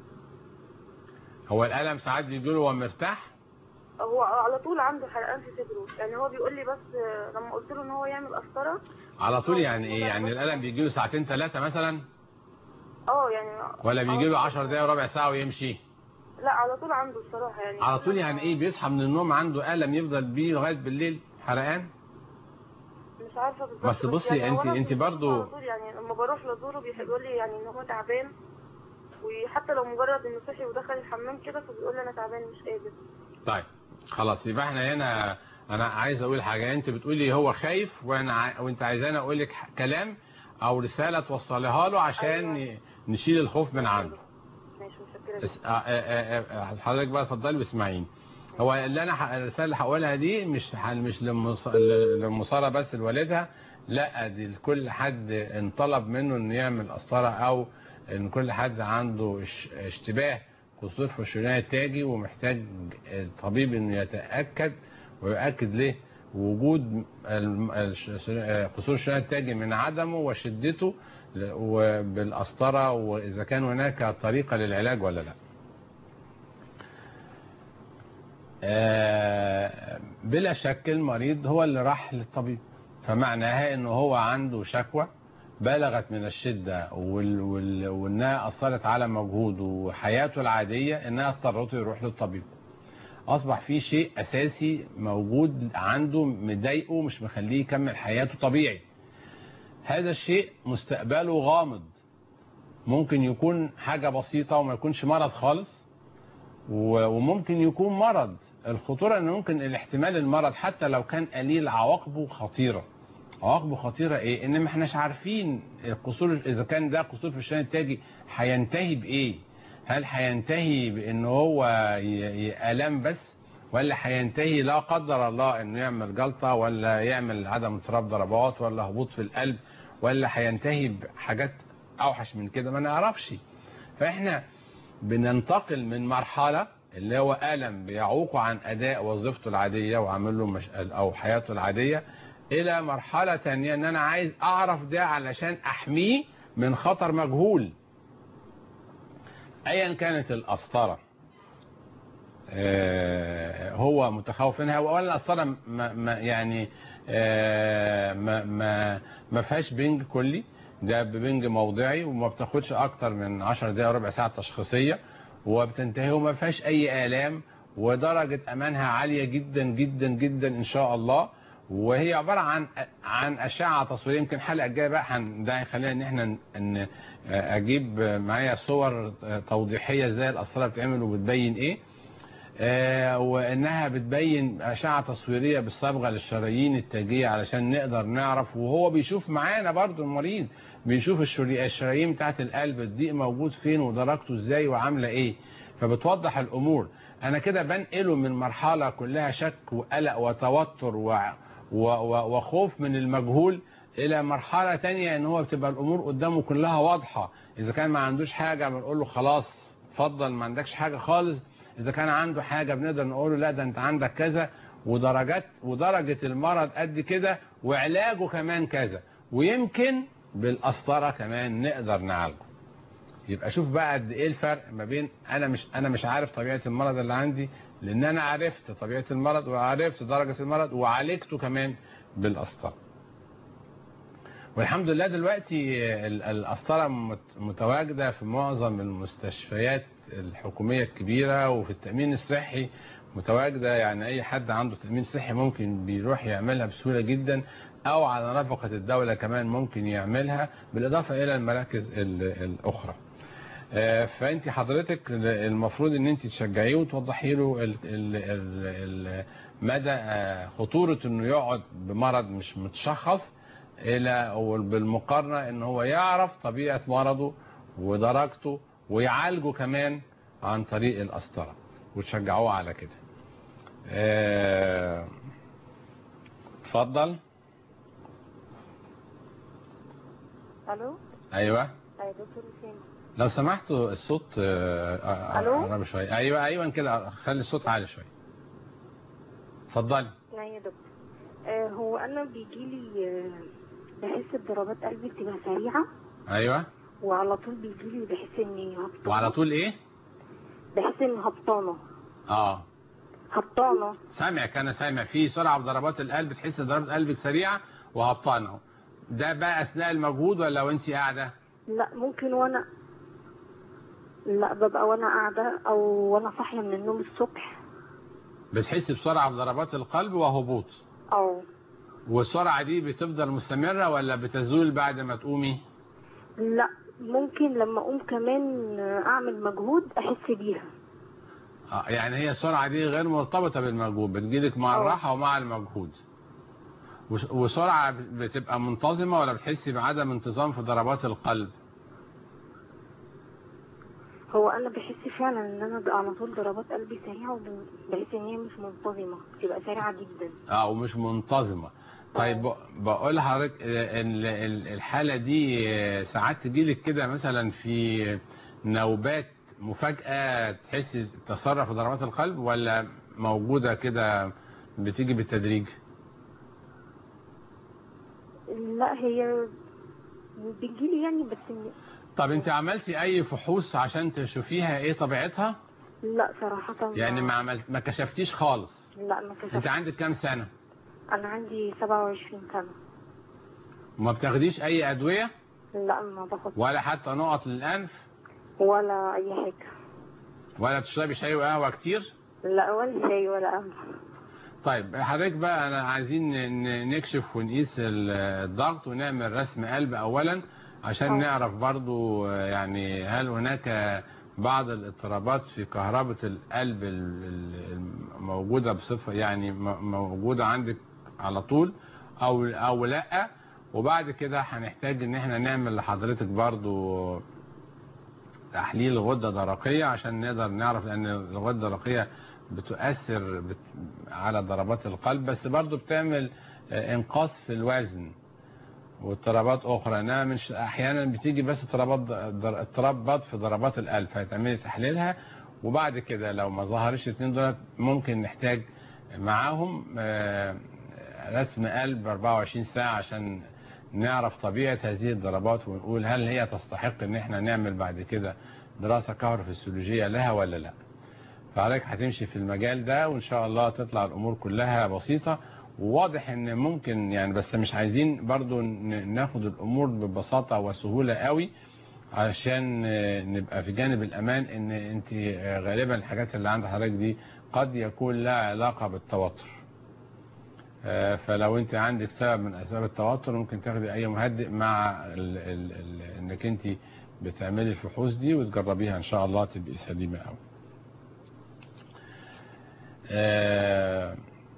هو الألم ساعات بيجي له وهو مرتاح هو على طول عنده حرقان في صدره يعني هو بيقول لي بس آه، لما قلت له ان هو يعمل قسطره على طول يعني ايه يعني الألم بيجي له ساعتين ثلاثة مثلا اه يعني ولا بيجي له آه، 10 دقايق وربع ساعة ويمشي لا على طول عنده الصراحه يعني على طول يعني ايه بيصحى من النوم عنده ألم يفضل بيه لغاية بالليل حرقان مش عارفه بالظبط بس بصي، يعني هو انت- أنا انت بشوفه برضو- على طول يعني لما بروح لازوره بيقول لي يعني ان هو تعبان وحتى لو مجرد انه صحي ودخل الحمام كده فبيقول لي انا تعبان مش قادر طيب خلاص يبقى احنا هنا انا عايز اقول حاجة انت بتقولي هو خايف وانا ع... وانت عايزاني اقول لك ح- كلام او رسالة توصليها له عشان أيوة. ن- نشيل الخوف من عنده ماشي متشكره اس... آه آه آه آه حضرتك بقى اتفضلي واسمعيني هو اللي انا ح... الرسالة اللي هقولها دي مش ح... مش لمص... لمصارة بس لوالدها لا دي لكل حد انطلب منه انه يعمل قسطرة او ان كل حد عنده اش... اشتباه قصور في الشريان التاجي ومحتاج الطبيب انه يتأكد ويؤكد له وجود الم- الش- قصور الشريان التاجي من عدمه وشدته ل- وبالقسطرة واذا كان هناك طريقة للعلاج ولا لا آه، بلا شك المريض هو اللي راح للطبيب فمعناها انه هو عنده شكوى بلغت من الشدة وال... وال... وانها اثرت على مجهوده وحياته العادية انها اضطرته يروح للطبيب اصبح في شيء اساسي موجود عنده مضايقه مش مخليه يكمل حياته طبيعي هذا الشيء مستقبله غامض ممكن يكون حاجة بسيطة وما يكونش مرض خالص و- وممكن يكون مرض الخطورة ان ممكن الاحتمال المرض حتى لو كان قليل عواقبه خطيرة عواقبه خطيرة ايه ان ما احناش عارفين القصور اذا كان ده قصور في الشريان التاجي هينتهي بايه هل هينتهي بان هو ي- ي- الام بس ولا هينتهي لا قدر الله انه يعمل جلطة ولا يعمل عدم اضطراب ضربات ولا هبوط في القلب ولا هينتهي بحاجات اوحش من كده ما نعرفش فاحنا بننتقل من مرحلة اللي هو ألم بيعوقه عن أداء وظيفته العادية وعمل له مش أو حياته العادية إلى مرحلة تانية إن أنا عايز أعرف ده علشان أحميه من خطر مجهول أيا كانت القسطرة آه، هو متخوف منها ولا القسطرة ما ما يعني آه، ما ما ما فيهاش بنج كلي ده ببنج موضعي وما بتاخدش اكتر من 10 دقائق ربع ساعه تشخيصيه وبتنتهي وما فيهاش اي الام ودرجه امانها عاليه جدا جدا جدا ان شاء الله وهي عباره عن عن اشعه تصويريه يمكن الحلقه الجايه بقى هن- ده هيخلينا ان احنا ان اجيب معايا صور توضيحيه ازاي القسطره بتتعمل وبتبين ايه آه، وانها بتبين اشعه تصويريه بالصبغه للشرايين التاجيه علشان نقدر نعرف وهو بيشوف معانا برضو المريض بيشوف الشري- الشرايين بتاعت القلب الضيق موجود فين ودرجته ازاي وعامله ايه فبتوضح الامور انا كده بنقله من مرحله كلها شك وقلق وتوتر و... و... و... وخوف من المجهول الى مرحله تانية ان هو بتبقى الامور قدامه كلها واضحه اذا كان ما عندوش حاجه بنقول له خلاص اتفضل ما عندكش حاجه خالص اذا كان عنده حاجه بنقدر نقول له لا ده انت عندك كذا ودرجات ودرجه المرض قد كده وعلاجه كمان كذا ويمكن بالقسطره كمان نقدر نعالجه يبقى شوف بقى قد ايه الفرق ما بين انا مش انا مش عارف طبيعه المرض اللي عندي لان انا عرفت طبيعه المرض وعرفت درجه المرض وعالجته كمان بالقسطره والحمد لله دلوقتي ال- القسطره مت- متواجده في معظم المستشفيات الحكوميه الكبيره وفي التامين الصحي متواجده يعني اي حد عنده تامين صحي ممكن بيروح يعملها بسهوله جدا او على نفقه الدوله كمان ممكن يعملها بالاضافه الى المراكز ال- الاخرى آه، فانت حضرتك المفروض ان انت تشجعيه وتوضحي له ال- ال- ال- ال- مدى آه، خطوره انه يقعد بمرض مش متشخص الى بالمقارنه ان هو يعرف طبيعه مرضه ودرجته ويعالجه كمان عن طريق القسطره وتشجعوه على كده. آه، اتفضل الو ايوه ايوه دكتور حسين لو سمحتوا الصوت آه، آه، ألو؟ قرب شويه ايوه ايوه كده خلي الصوت عالي شويه اتفضلي نعم يا دكتور آه هو انا بيجي لي بحس بضربات قلبي بتبقى سريعه ايوه وعلى طول بيجي لي بحس اني هبطانه وعلى طول ايه بحس اني هبطانه اه هبطانه سامعك انا سامع في سرعه في ضربات القلب تحس ضربات قلبك سريعه وهبطانه ده بقى اثناء المجهود ولا وانت قاعده لا ممكن وانا لا ببقى وانا قاعده او وانا صاحيه من النوم الصبح بتحس بسرعه في ضربات القلب وهبوط او والسرعه دي بتفضل مستمره ولا بتزول بعد ما تقومي لا ممكن لما اقوم كمان اعمل مجهود احس بيها آه يعني هي السرعه دي غير مرتبطه بالمجهود بتجيلك مع آه. الراحه ومع المجهود وس- وسرعه بتبقى منتظمه ولا بتحسي بعدم انتظام في ضربات القلب هو انا بحس فعلا ان انا بقى على طول ضربات قلبي سريعه وبحس ان هي مش منتظمه بتبقى سريعه جدا اه ومش منتظمه طيب ب- بقول لحضرتك آه، ال- ال- الحاله دي آه، ساعات تجيلك كده مثلا في نوبات مفاجاه تحسي تسرع في ضربات القلب ولا موجوده كده بتيجي بالتدريج لا هي بتجيلي يعني بس إن- طب انت عملتي اي فحوص عشان تشوفيها ايه طبيعتها لا صراحه يعني ما عملت ما كشفتيش خالص لا ما كشفت انت عندك كام سنه انا عندي 27 سنه وما بتاخديش اي ادويه لا ما باخد ولا حتى نقط للانف ولا اي حاجه ولا بتشربي شاي وقهوه كتير لا ولا شاي ولا قهوه طيب حضرتك بقى انا عايزين ن- نكشف ونقيس ال- الضغط ونعمل رسم قلب اولا عشان أه. نعرف برضو آه، يعني هل هناك بعض الاضطرابات في كهربة القلب ال- ال- الموجودة بصفة يعني م- موجودة عندك على طول او او لا وبعد كده هنحتاج ان احنا نعمل لحضرتك برضو تحليل غدة درقية عشان نقدر نعرف لان الغدة الدرقية بتؤثر بت... على ضربات القلب بس برضو بتعمل آه، انقاص في الوزن واضطرابات اخرى انها مش احيانا بتيجي بس اضطرابات در- اضطرابات في ضربات القلب فهتعملي تحليلها وبعد كده لو ما ظهرش الاثنين دول ممكن نحتاج معاهم آه، رسم قلب 24 ساعة عشان نعرف طبيعة هذه الضربات ونقول هل هي تستحق ان احنا نعمل بعد كده دراسة كهروفسيولوجية لها ولا لا فحضرتك هتمشي في المجال ده وان شاء الله تطلع الامور كلها بسيطة وواضح ان ممكن يعني بس مش عايزين برضو ن- ناخد الامور ببساطة وسهولة قوي عشان آه، نبقى في جانب الامان ان انت آه، غالبا الحاجات اللي عند حضرتك دي قد يكون لها علاقة بالتوتر آه، فلو انت عندك سبب من اسباب التوتر ممكن تاخدي اي مهدئ مع ال ال ال انك انت بتعملي الفحوص دي وتجربيها ان شاء الله تبقي سليمه قوي آه،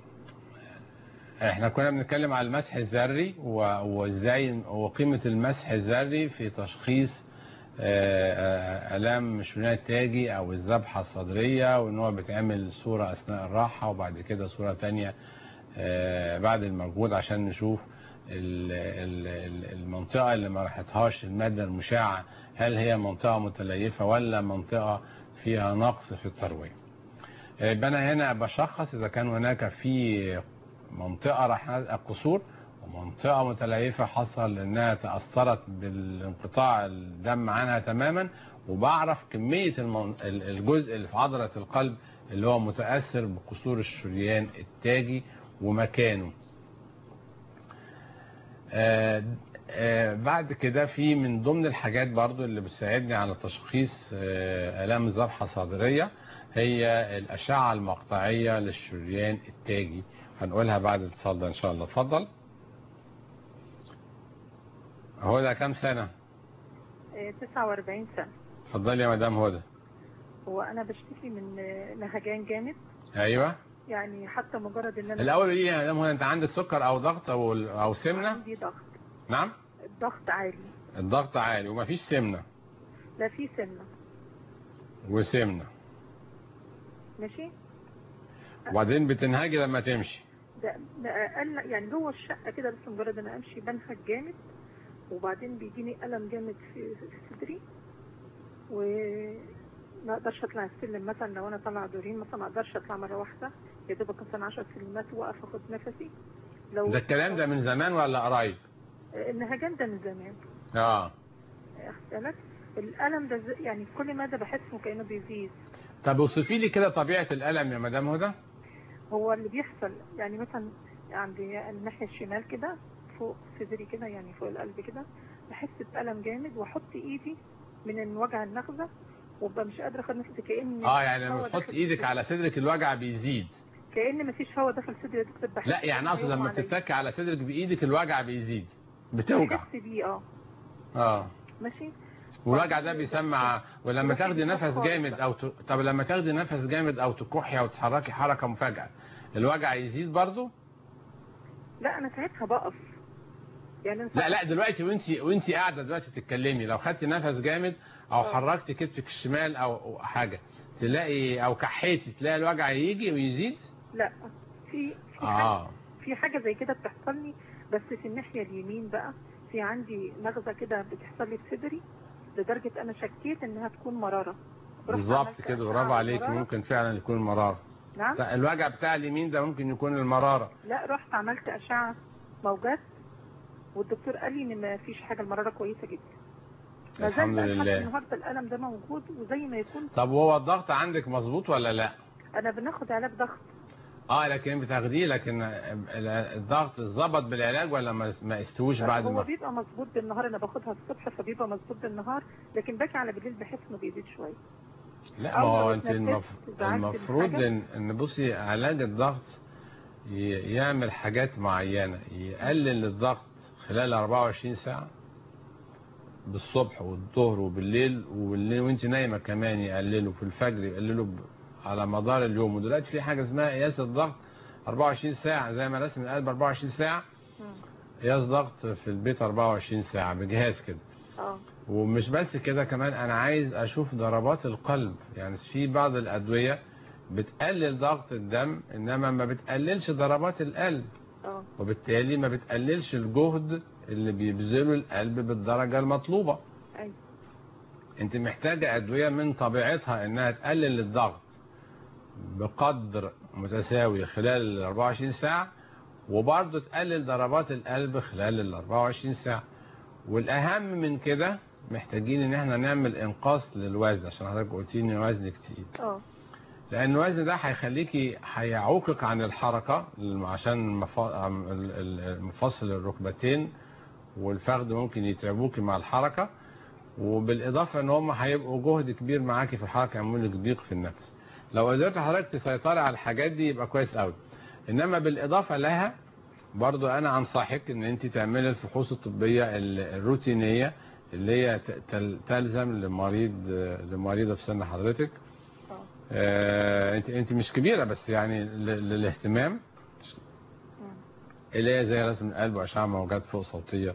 احنا كنا بنتكلم على المسح الذري و- وازاي وقيمه المسح الذري في تشخيص آه، آه، الام الشريان التاجي او الذبحه الصدريه وان هو بيتعمل صوره اثناء الراحه وبعد كده صوره تانية آه، بعد المجهود عشان نشوف ال- ال- ال- المنطقه اللي ما راحتهاش الماده المشعه هل هي منطقه متليفه ولا منطقه فيها نقص في الترويه يبقى انا هنا بشخص اذا كان هناك في منطقه راح القصور ومنطقه متليفه حصل انها تاثرت بالانقطاع الدم عنها تماما وبعرف كميه المن- ال- الجزء اللي في عضله القلب اللي هو متاثر بقصور الشريان التاجي ومكانه آه، آه، بعد كده في من ضمن الحاجات برضو اللي بتساعدني على تشخيص آه، آلام الذبحة الصدرية هي الأشعة المقطعية للشريان التاجي هنقولها بعد الاتصال ده إن شاء الله اتفضل هو ده كام سنة 49 سنة اتفضلي يا مدام هدى وأنا بشتكي من نهجان جامد أيوه يعني حتى مجرد إن أنا الأول قولي لي يا مدام هدى أنت عندك سكر أو ضغط أو أو سمنة عندي ضغط نعم الضغط عالي الضغط عالي ومفيش سمنة لا في سمنة وسمنة ماشي وبعدين بتنهجي لما تمشي ده, ده أقل يعني جوه الشقة كده بس مجرد إن أنا أمشي بنهج جامد وبعدين بيجيني ألم جامد في في صدري وما اقدرش اطلع السلم مثلا لو انا طالعه دورين مثلا ما اقدرش اطلع مره واحده يا دوبك مثلا 10 سلمات واقف اخد نفسي لو ده الكلام ده من زمان ولا قريب النهجان ده من زمان اه واخد بالك الالم ده زي- يعني كل مدى بحسه كانه بيزيد طب اوصفي لي كده طبيعة الألم يا مدام هدى هو اللي بيحصل يعني مثلا عندي الناحيه الشمال كده فوق صدري كده يعني فوق القلب كده بحس بألم جامد واحط ايدي من وجع النخزه وابقى مش قادره اخد نفسي كاني اه يعني لما هوا تحط داخل ايدك صدري. على صدرك الوجع بيزيد كأن مفيش هوا داخل صدري يا دكتور بحس لا يعني اقصد إنه لما يغمى عليا. بتتك على صدرك بايدك الوجع بيزيد بتوجع بحس بيه اه اه ماشي والوجع ده بيسمع ولما بروح تاخدي يجيب نفس خالص جامد بقى. او ت... طب لما تاخدي نفس جامد او تكحي او تحركي حركة مفاجئة الوجع يزيد برضو لا انا ساعتها بقف يعني أنا لا ساعتها- لا دلوقتي وانت وانت قاعده دلوقتي بتتكلمي لو خدتي نفس جامد او آه. حركتي كتفك الشمال او أو حاجه تلاقي او كحيتي تلاقي الوجع يجي ويزيد لا في في حاجة اه في حاجه زي كده بتحصل لي بس في الناحيه اليمين بقى في عندي نغزه كده بتحصل لي في صدري لدرجه انا شكيت انها تكون مراره رحت بالظبط عملت كده أشعة برافو عليك مرارة. ممكن فعلا يكون مراره نعم الوجع بتاع اليمين ده ممكن يكون المراره لا رحت عملت اشعه موجات والدكتور قال لي ان ما فيش حاجه المراره كويسه جدا ما زال الحمد بقى لحد لله النهارده الالم ده موجود وزي ما يكون طب وهو الضغط عندك مظبوط ولا لا انا بناخد علاج ضغط اه لكن بتاخديه لكن ال- الضغط اتظبط بالعلاج ولا ما ما استووش بعد هو ما بيبقى مظبوط بالنهار انا باخدها الصبح فبيبقى مظبوط بالنهار لكن باجي على بالليل بحس انه بيزيد شويه لا ما أول هو ما انت اتنفست المف... زعلت من المفروض حاجة. ان ان بصي علاج الضغط ي... يعمل حاجات معينة يقلل الضغط خلال 24 ساعة بالصبح والظهر وبالليل وبالليل وانت نايمة كمان يقلله في الفجر يقلله ب... على مدار اليوم ودلوقتي في حاجة اسمها قياس الضغط 24 ساعة زي ما رسم القلب 24 ساعة قياس ضغط في البيت 24 ساعة بجهاز كده اه ومش بس كده كمان انا عايز اشوف ضربات القلب يعني في بعض الادوية بتقلل ضغط الدم انما ما بتقللش ضربات القلب اه وبالتالي ما بتقللش الجهد اللي بيبذله القلب بالدرجة المطلوبة ايوه انت محتاجة ادوية من طبيعتها انها تقلل الضغط بقدر متساوي خلال ال 24 ساعة وبرضه تقلل ضربات القلب خلال ال 24 ساعة والاهم من كده محتاجين ان احنا نعمل انقاص للوزن عشان حضرتك قلت لي ان وزنك تقيل اه لان الوزن ده هيخليكي هيعوقك عن الحركة عشان مف- ال- ال- مفاصل الركبتين والفخذ ممكن يتعبوكي مع الحركة وبالاضافة ان هم هيبقوا جهد كبير معاكي في الحركة يعملوا لك ضيق في النفس لو قدرت حضرتك تسيطري على الحاجات دي يبقى كويس قوي انما بالاضافة لها برضو انا انصحك ان انت تعملي الفحوص الطبية ال- الروتينية اللي هي ت- تل- تلزم لمريض لمريضة في سن حضرتك اه آه، انت انت مش كبيرة بس يعني ل- للاهتمام مم. اللي هي زي رسم القلب واشعة موجات فوق صوتية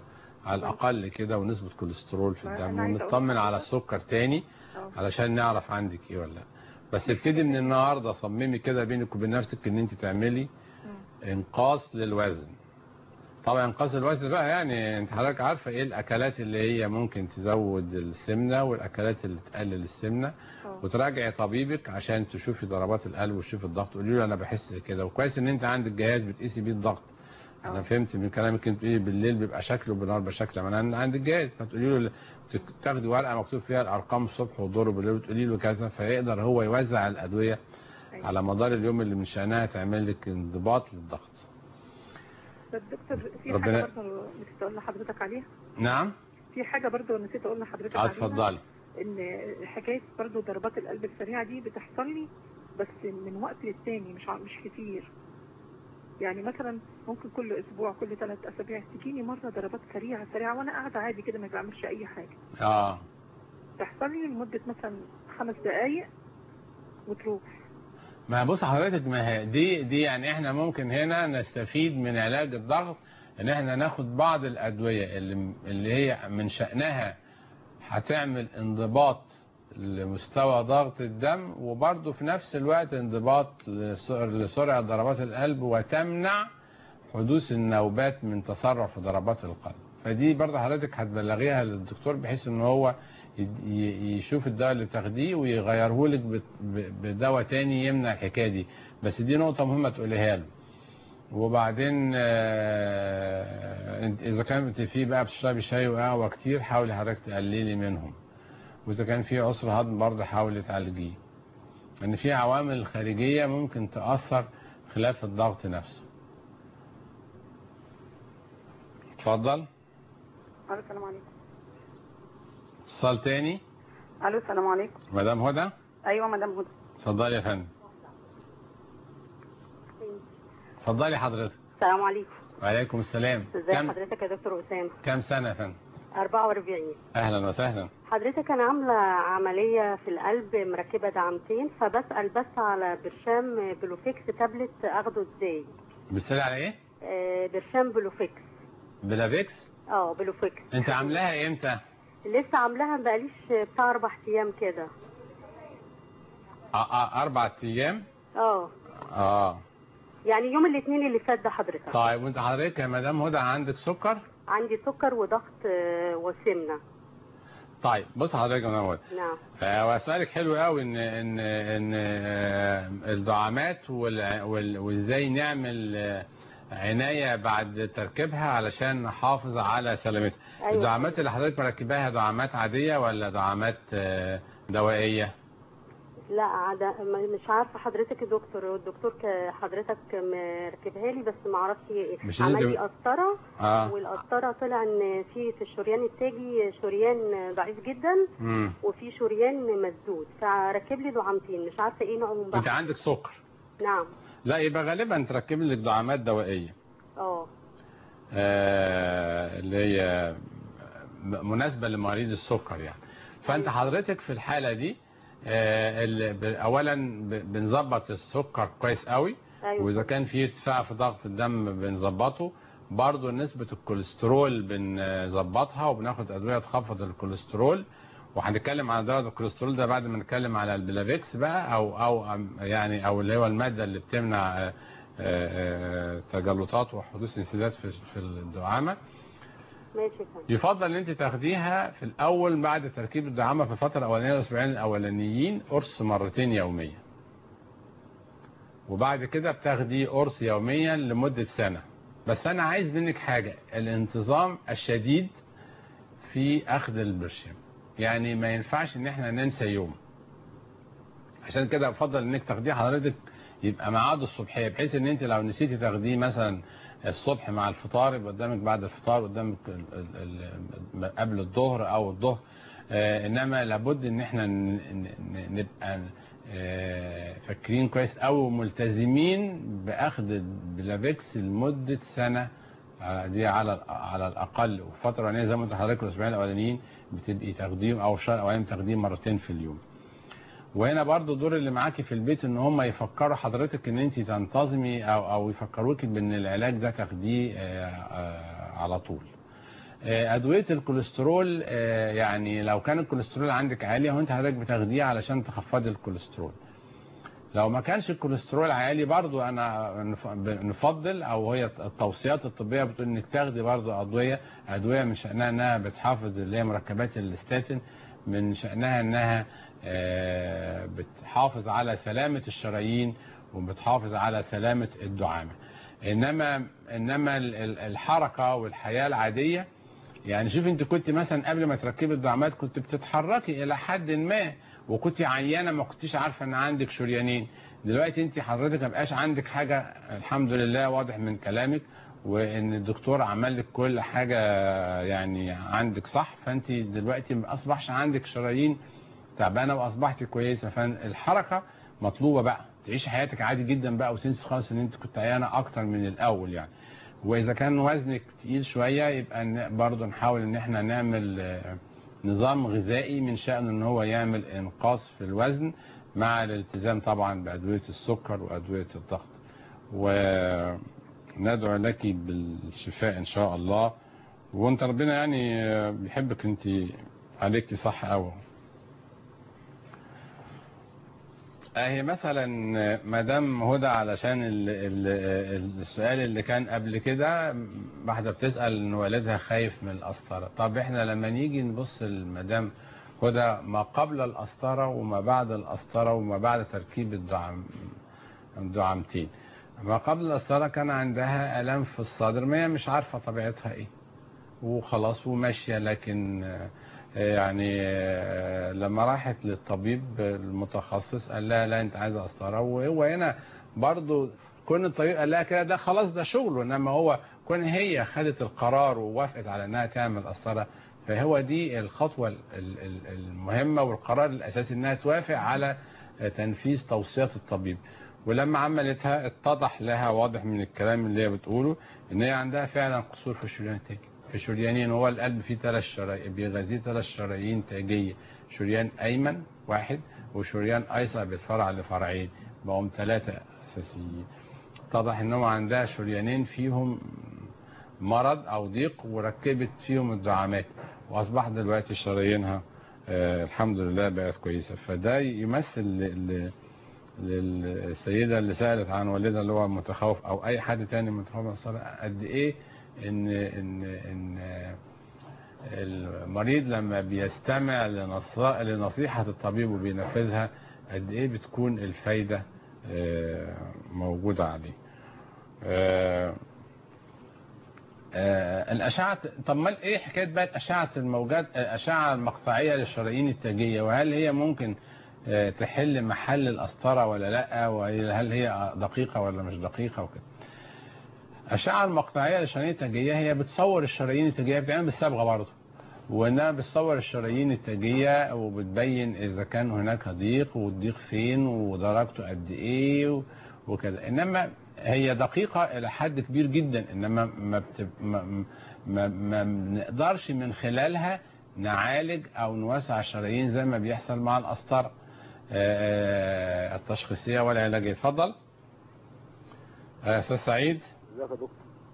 على الاقل كده ونسبه كوليسترول في ما الدم أنا عايزة أقول ونطمن على لحضرتك- السكر تاني اه علشان نعرف عندك ايه ولا لا بس ابتدي من النهارده صممي كده بينك وبين نفسك ان انت تعملي مم. انقاص للوزن طبعا انقاص الوزن بقى يعني انت حضرتك عارفه ايه الاكلات اللي هي ممكن تزود السمنه والاكلات اللي تقلل السمنه اه وتراجعي طبيبك عشان تشوفي ضربات القلب وتشوفي الضغط قولي له انا بحس كده وكويس ان انت عندك جهاز بتقيسي بيه الضغط انا اه. فهمت من كلامك انت بتقولي بالليل بيبقى شكله وبالنهار بيبقى شكله ما انا عندك جهاز فتقولي له تك- تاخدي ورقه مكتوب فيها الارقام الصبح والظهر وبالليل وتقولي له كذا فيقدر هو يوزع الادويه أيوة. على مدار اليوم اللي من شانها تعمل لك انضباط للضغط طب دكتور في ربنا- حاجه برضه نسيت اقول لحضرتك عليها نعم في حاجه برضه نسيت اقول لحضرتك اه عليها اتفضلي ان حكايه برضه ضربات القلب السريعه دي بتحصل لي بس من وقت للتاني مش ع- مش كتير يعني مثلا ممكن كل اسبوع كل ثلاث اسابيع تجيني مره ضربات سريعه سريعه وانا قاعده عادي كده ما بعملش اي حاجه اه تحصل لي لمده مثلا خمس دقائق وتروح ما بص حضرتك ما هي دي دي يعني احنا ممكن هنا نستفيد من علاج الضغط ان احنا ناخد بعض الادويه اللي اللي هي من شانها هتعمل انضباط لمستوى ضغط الدم وبرضه في نفس الوقت انضباط لس- لسرعه ضربات القلب وتمنع حدوث النوبات من تسرع في ضربات القلب فدي برضه حضرتك هتبلغيها للدكتور بحيث ان هو يد- ي- يشوف الدواء اللي بتاخديه ويغيره لك بت- ب- بدواء تاني يمنع الحكايه دي بس دي نقطه مهمه تقوليها له وبعدين آه، انت اذا كانت في بقى بتشربي شاي وقهوه كتير حاولي حضرتك تقللي منهم واذا كان في عسر هضم برضه حاولي تعالجيه لان في عوامل خارجيه ممكن تاثر خلاف الضغط نفسه اتفضل الو السلام عليكم اتصال تاني الو السلام عليكم مدام هدى ايوه مدام هدى اتفضلي يا فندم اتفضلي حضرتك السلام عليكم وعليكم السلام ازي كم حضرتك يا دكتور اسامه كم سنه يا فندم 44 اهلا وسهلا حضرتك انا عامله عمليه في القلب مركبه دعمتين فبسال بس على برشام بلوفيكس تابلت اخده ازاي بتسالي على ايه آه، برشام بلوفيكس بلافيكس اه بلوفيكس انت عاملاها امتى لسه عاملاها بقاليش بتاع اربع ايام كده آه آه اربع ايام اه اه يعني يوم الاثنين اللي فات ده حضرتك طيب وانت حضرتك يا مدام هدى عندك سكر عندي سكر وضغط آه، وسمنه طيب بص حضرتك يا مدام هدى نعم آه، وسؤالك حلو قوي ان ان ان آه، الدعامات وال- وال- وازاي نعمل آه، عنايه بعد تركيبها علشان نحافظ على سلامتها أيوة. الدعامات اللي حضرتك مركباها دعامات عاديه ولا دعامات آه، دوائيه لا عدا م- مش عارفه حضرتك يا دكتور الدكتور ك- حضرتك مركبها لي بس ما اعرفش ايه مش عمل لازم- لي قسطره اه والقسطره طلع ان في في الشريان التاجي شريان ضعيف جدا امم وفي شريان مسدود فركب لي دعامتين مش عارفه ايه نوعهم انت بقى عندك سكر نعم لا يبقى غالبا تركب لك دعامات دوائيه اه آه، اللي هي مناسبة لمريض السكر يعني فانت حضرتك في الحالة دي آه، ال- ب- اولا ب- بنظبط السكر كويس قوي ايوه واذا كان في ارتفاع في ضغط الدم بنظبطه برضه نسبة الكوليسترول بنظبطها وبناخد ادوية تخفض الكوليسترول وهنتكلم عن دواء الكوليسترول ده بعد ما نتكلم على البلافيكس بقى او او يعني او اللي هو المادة اللي بتمنع آه، آه، آه، تجلطات وحدوث انسداد في في الدعامة ماشي يا فندم يفضل ان انت تاخديها في الاول بعد تركيب الدعامه في الفتره الاولانيه الاسبوعين الاولانيين قرص مرتين يوميا وبعد كده بتاخدي قرص يوميا لمده سنه بس انا عايز منك حاجه الانتظام الشديد في اخذ البرشام يعني ما ينفعش ان احنا ننسى يوم عشان كده بفضل انك تاخديه حضرتك يبقى ميعاده الصبحيه بحيث ان انت لو نسيتي تاخديه مثلا الصبح مع الفطار يبقى قدامك بعد الفطار قدامك ال- ال- ال- قبل الظهر او الظهر آه انما لابد ان احنا ن- ن- نبقى آه فاكرين كويس او ملتزمين باخذ البلافيكس لمده سنه آه دي على على الاقل وفتره اولانيه زي ما قلت لحضرتك الاسبوعين الاولانيين بتبقي تاخديهم او الشهر الاولاني بتاخديه مرتين في اليوم وهنا برضو دور اللي معاكي في البيت ان هم يفكروا حضرتك ان انت تنتظمي او او يفكروك بان العلاج ده تاخديه آه، آه، على طول آه، ادويه الكوليسترول آه، يعني لو كان الكوليسترول عندك عالي وانت حضرتك بتاخديه علشان تخفضي الكوليسترول لو ما كانش الكوليسترول عالي برضو انا نف- نفضل او هي التوصيات الطبيه بتقول انك تاخدي برضو ادويه ادويه من شانها انها بتحافظ اللي هي مركبات الاستاتين من شانها انها آه، بتحافظ على سلامه الشرايين وبتحافظ على سلامه الدعامه انما انما ال- ال- الحركه والحياه العاديه يعني شوف انت كنت مثلا قبل ما تركبي الدعامات كنت بتتحركي الى حد ما وكنت عيانه ما كنتيش عارفه ان عندك شريانين دلوقتي انت حضرتك ما بقاش عندك حاجه الحمد لله واضح من كلامك وان الدكتور عمل لك كل حاجه يعني عندك صح فانت دلوقتي ما اصبحش عندك شرايين تعبانه واصبحتي كويسه فالحركه مطلوبه بقى تعيشي حياتك عادي جدا بقى وتنسي خالص ان انت كنت عيانه اكتر من الاول يعني واذا كان وزنك تقيل شويه يبقى ن- برضه نحاول ان احنا نعمل آه، نظام غذائي من شأنه ان هو يعمل انقاص في الوزن مع الالتزام طبعا بادويه السكر وادويه الضغط وندعو لك بالشفاء ان شاء الله وانت ربنا يعني آه، بيحبك انت عليكي صح قوي اهي مثلا مدام هدى علشان ال ال السؤال اللي كان قبل كده واحده بتسال ان والدها خايف من القسطره طب احنا لما نيجي نبص لمدام هدى ما قبل القسطره وما بعد القسطره وما بعد تركيب الدعم الدعامتين ما قبل القسطره كان عندها الام في الصدر ما هي مش عارفه طبيعتها ايه وخلاص وماشيه لكن آه، يعني آه، لما راحت للطبيب المتخصص قال لها لا انت عايزه قسطره وهو هنا برضو كون الطبيب قال لها كده ده خلاص ده شغله انما هو كون هي خدت القرار ووافقت على انها تعمل قسطره فهو دي الخطوه ال- ال- ال- المهمه والقرار الاساسي انها توافق على آه، تنفيذ توصيات الطبيب ولما عملتها اتضح لها واضح من الكلام اللي هي بتقوله ان هي عندها فعلا قصور في الشريان التاجي في شريانين هو القلب فيه ثلاث شرايين بيغذيه ثلاث شرايين تاجيه شريان ايمن واحد وشريان ايسر بيتفرع لفرعين بقوا ثلاثه اساسيين اتضح ان هو عندها شريانين فيهم مرض او ضيق وركبت فيهم الدعامات واصبح دلوقتي شرايينها آه الحمد لله بقت كويسه فده يمثل ل- ل- للسيده اللي سالت عن والدها اللي هو متخوف او اي حد تاني متخوف من الصلاه قد ايه ان ان ان المريض لما بيستمع لنص- لنصيحه الطبيب وبينفذها قد ايه بتكون الفايده آه، موجوده عليه. آه، آه، الأشعة طب ما إيه حكاية بقى أشعة الموجات الأشعة المقطعية للشرايين التاجية وهل هي ممكن آه، تحل محل القسطرة ولا لأ وهل هي دقيقة ولا مش دقيقة وكده الأشعة المقطعية للشرايين التاجية هي بتصور الشرايين التاجية بتعمل بالصبغة برضه وانها بتصور الشرايين التاجيه وبتبين اذا كان هناك ضيق والضيق فين ودرجته قد ايه و- وكذا انما هي دقيقه الى حد كبير جدا انما ما, بتب... ما... ما... ما بنقدرش من خلالها نعالج او نوسع الشرايين زي ما بيحصل مع القسطره آه، التشخيصيه والعلاجيه اتفضل آه، استاذ سعيد ازيك يا دكتور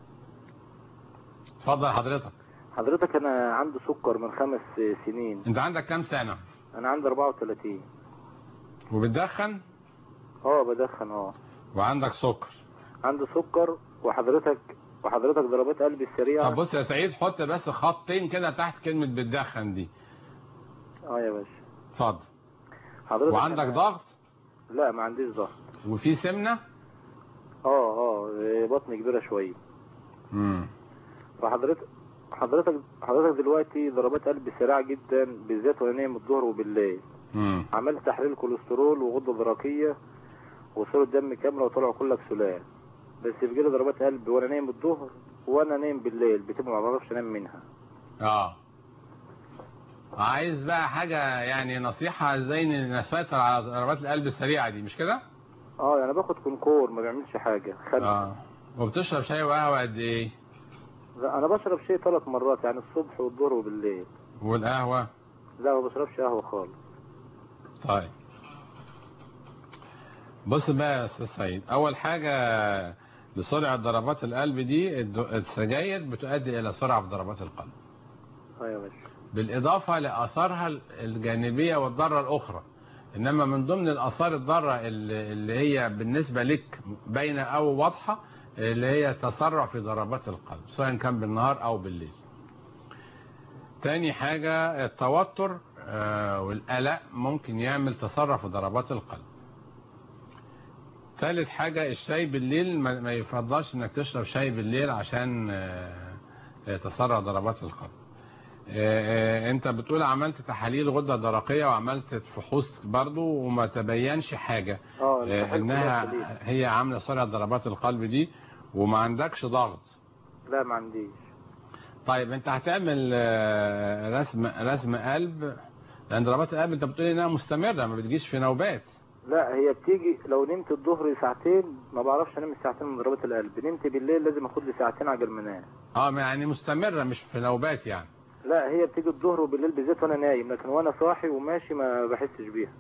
اتفضل حضرتك حضرتك انا عندي سكر من خمس سنين انت عندك كام سنه انا عندي 34 وبتدخن اه بدخن اه وعندك سكر عندي سكر وحضرتك وحضرتك ضربات قلبي السريعه طب بص يا سعيد حط بس خطين كده تحت كلمة بتدخن دي اه يا باشا اتفضل حضرتك وعندك أنا- ضغط لا ما عنديش ضغط وفي سمنة اه اه بطني كبيره شويه امم فحضرتك حضرتك حضرتك دلوقتي ضربات قلبي سريعه جدا بالذات وانا نايم الظهر وبالليل امم عملت تحليل كوليسترول وغده درقيه وصورة دم كامله وطلعوا كلها سلال بس بيجيلي ضربات قلب وانا نايم الظهر وانا نايم بالليل بتبقى ما بعرفش انام منها اه عايز بقى حاجة يعني نصيحة ازاي نسيطر على ضربات القلب السريعة دي مش كده؟ اه يعني باخد كونكور ما بيعملش حاجه خل... اه وبتشرب شاي وقهوة قد ايه؟ لا انا بشرب شاي ثلاث مرات يعني الصبح والظهر وبالليل والقهوة؟ لا ما بشربش قهوه خالص طيب بص بقى يا استاذ سعيد اول حاجة لسرعة ضربات القلب دي الد- السجاير بتؤدي الى سرعة في ضربات القلب اه يا باشا بالإضافة لآثارها الجانبية والضارة الأخرى إنما من ضمن الآثار الضارة اللي اللي هي بالنسبة لك باينة أو واضحة اللي هي تسرع في ضربات القلب سواء كان بالنهار أو بالليل تاني حاجة التوتر آه، والقلق ممكن يعمل تسرع في ضربات القلب ثالث حاجة الشاي بالليل ما ما يفضلش انك تشرب شاي بالليل عشان آه، آه، تسرع ضربات القلب آه، آه، انت بتقول عملت تحاليل غدة درقية وعملت فحوص برضو وما تبينش حاجة اه آه، التحاليل كلها انها سليمة. هي عاملة سرعة ضربات القلب دي وما عندكش ضغط لا ما عنديش طيب انت هتعمل آه، رسم رسم قلب لان ضربات القلب انت بتقول انها مستمرة ما بتجيش في نوبات لا هي بتيجي لو نمت الظهر ساعتين ما بعرفش انام الساعتين من ضربات القلب نمت بالليل لازم اخد لي ساعتين عجل ما انام اه ما يعني مستمرة مش في نوبات يعني لا هي بتيجي الظهر وبالليل بالذات وانا نايم لكن وانا صاحي وماشي ما بحسش بيها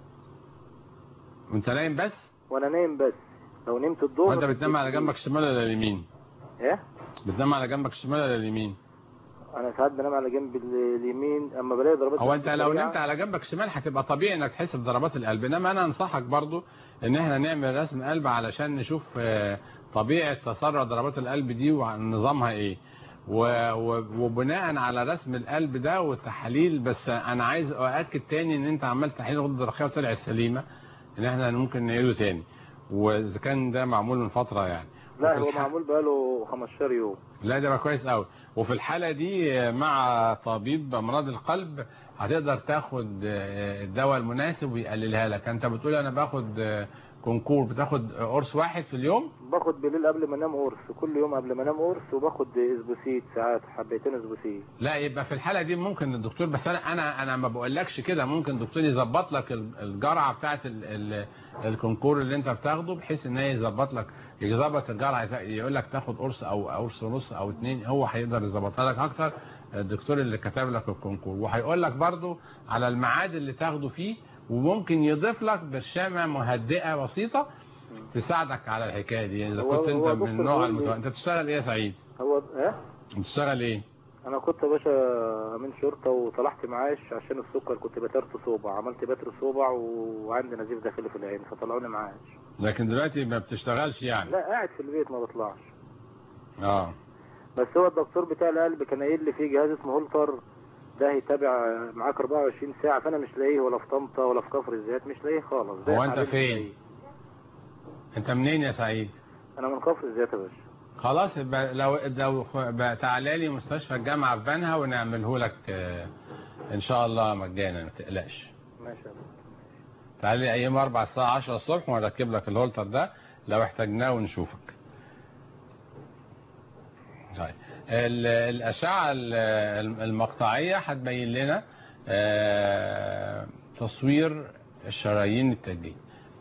وانت نايم بس وانا نايم بس لو نمت الظهر وانت بتنام على جنبك الشمال ولا اليمين ايه بتنام على جنبك الشمال ولا اليمين انا ساعات بنام على جنب ال- اليمين اما بلاقي ضربات هو القلب انت لو سريعة، نمت على جنبك الشمال هتبقى طبيعي انك تحس بضربات القلب انما انا انصحك برضو ان احنا نعمل رسم قلب علشان نشوف آه، طبيعة تسرع ضربات القلب دي ونظامها ايه و- و- وبناء على رسم القلب ده والتحاليل بس انا عايز اؤكد تاني ان انت عملت تحليل غدة درقية وطلع السليمة ان احنا ممكن نعيده تاني واذا كان ده معمول من فترة يعني لا وفي هو الح- معمول بقاله 15 يوم لا ده بقى كويس قوي وفي الحالة دي مع طبيب أمراض القلب هتقدر تاخد آه، الدواء المناسب ويقللها لك انت بتقول انا باخد آه، كونكور بتاخد قرص واحد في اليوم باخد بالليل قبل ما انام قرص كل يوم قبل ما انام قرص وباخد اسبوسيت ساعات حبيتين اسبوسيت لا يبقى في الحالة دي ممكن الدكتور بس انا انا انا ما بقولكش كده ممكن الدكتور يظبط لك ال- الجرعة بتاعه ال- ال- الكونكور اللي انت بتاخده بحيث ان هي يظبط لك يظبط الجرعة يقول لك تاخد قرص او أو قرص ونص او اتنين هو هيقدر يظبطها لك اكتر الدكتور اللي كتب لك الكونكور وهيقول لك برضو على الميعاد اللي تاخده فيه وممكن يضيف لك برشامة مهدئة بسيطة تساعدك على الحكاية دي يعني اذا هو- كنت انت هو من دكتور النوع بيقول لي- المتوقع انت بتشتغل ايه يا سعيد هو ايه بتشتغل ايه انا كنت يا باشا امين شرطه وطلعت معاش عشان السكر كنت بترت صوبع عملت بتر صوبع وعندي نزيف داخلي في العين فطلعوني معاش لكن دلوقتي ما بتشتغلش يعني لا قاعد في البيت ما بطلعش اه بس هو الدكتور بتاع القلب كان قايل لي في جهاز اسمه هولتر ده هيتابع معاك 24 ساعه فانا مش لاقيه ولا في طنطا ولا في كفر الزيات مش لاقيه خالص ده هو انت حاليا مش فين؟ لاقيه. انت منين يا سعيد انا من كفر الزيات يا باشا خلاص يبقى لو لو بقى تعالى لي مستشفى الجامعه في بنها ونعمله لك آه، ان شاء الله مجانا ما تقلقش ماشي يا باشا تعالى لي ايام 4 الساعه 10 الصبح ونركب لك الهولتر ده لو احتاجناه ونشوفك طيب ال- الاشعه ال- المقطعيه هتبين لنا آه، تصوير الشرايين التاجيه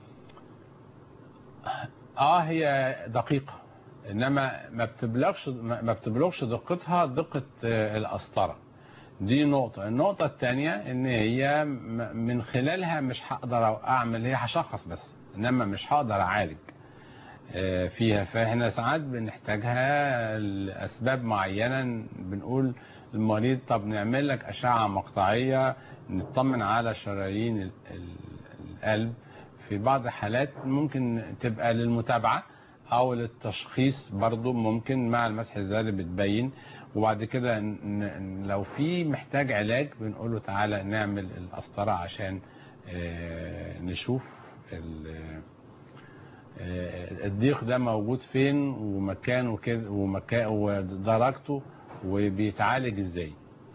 اه هي دقيقة انما ما بتبلغش ما بتبلغش دقتها دقة آه، القسطرة دي نقطة النقطة الثانية ان هي م- من خلالها مش هقدر اعمل هي هشخص بس انما مش هقدر اعالج آه، فيها فاحنا ساعات بنحتاجها لاسباب معينة بنقول للمريض طب نعمل لك اشعة مقطعية نطمن على شرايين ال- ال- القلب في بعض الحالات ممكن تبقى للمتابعة او للتشخيص برضو ممكن مع المسح الذري بتبين وبعد كده ن- ن- لو في محتاج علاج بنقول له تعالى نعمل القسطرة عشان آه، نشوف ال- آه، الضيق ده موجود فين ومكانه كده ومكان ودرجته وبيتعالج ازاي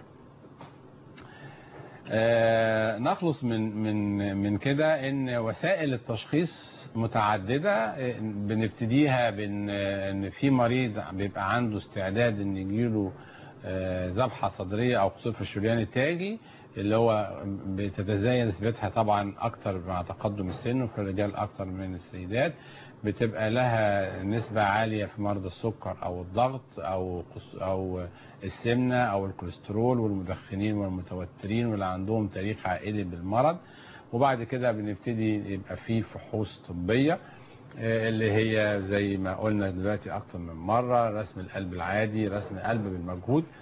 آه، نخلص من من من كده ان وسائل التشخيص متعدده آه، بنبتديها بان آه، ان في مريض بيبقى عنده استعداد ان يجيله آه، ذبحه صدريه او قصور في الشريان التاجي اللي هو بتتزايد نسبتها طبعا اكتر مع تقدم السن وفي الرجال اكتر من السيدات بتبقى لها نسبة عالية في مرضى السكر او الضغط او قص- او السمنة او الكوليسترول والمدخنين والمتوترين واللي عندهم تاريخ عائلي بالمرض وبعد كده بنبتدي يبقى في فحوص طبية آه، اللي هي زي ما قلنا دلوقتي اكتر من مرة رسم القلب العادي رسم القلب بالمجهود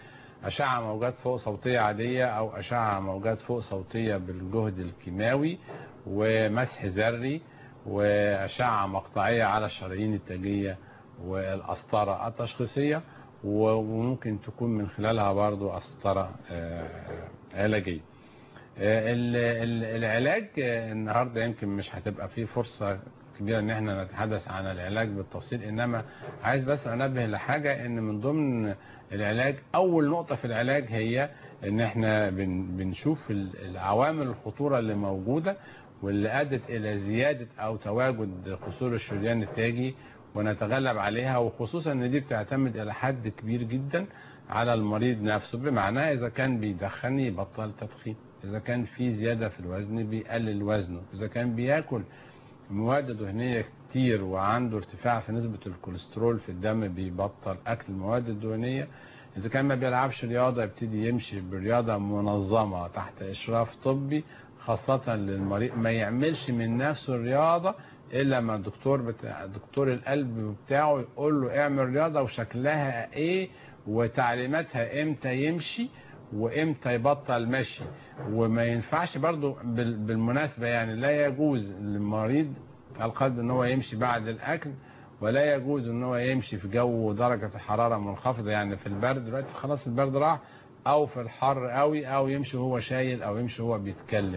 أشعة موجات فوق صوتية عادية أو أشعة موجات فوق صوتية بالجهد الكيماوي ومسح ذري وأشعة مقطعية على الشرايين التاجية والقسطرة التشخيصية وممكن تكون من خلالها برضو قسطرة آه، علاجية آه، ال- ال- العلاج آه، النهارده يمكن مش هتبقى فيه فرصة كبيرة ان احنا نتحدث عن العلاج بالتفصيل انما عايز بس انبه لحاجة ان من ضمن العلاج اول نقطة في العلاج هي ان احنا بن بنشوف ال- العوامل الخطورة اللي موجودة واللي ادت الى زيادة او تواجد قصور الشريان التاجي ونتغلب عليها وخصوصا ان دي بتعتمد الى حد كبير جدا على المريض نفسه بمعنى اذا كان بيدخن يبطل تدخين اذا كان في زيادة في الوزن بيقلل وزنه اذا كان بياكل مواد دهنية كتير وعنده ارتفاع في نسبة الكوليسترول في الدم بيبطل اكل المواد الدهنية اذا كان ما بيلعبش رياضة يبتدي يمشي برياضة منظمة تحت اشراف طبي خاصة للمريض ما يعملش من نفسه الرياضة الا ما الدكتور بتاع دكتور القلب بتاعه يقول له اعمل رياضة وشكلها ايه وتعليماتها امتى يمشي وامتى يبطل مشي وما ينفعش برضو بال- بالمناسبة يعني لا يجوز للمريض القلب ان هو يمشي بعد الاكل ولا يجوز ان هو يمشي في جو درجة الحرارة منخفضة يعني في البرد دلوقتي خلاص البرد راح او في الحر قوي او يمشي وهو شايل او يمشي وهو بيتكلم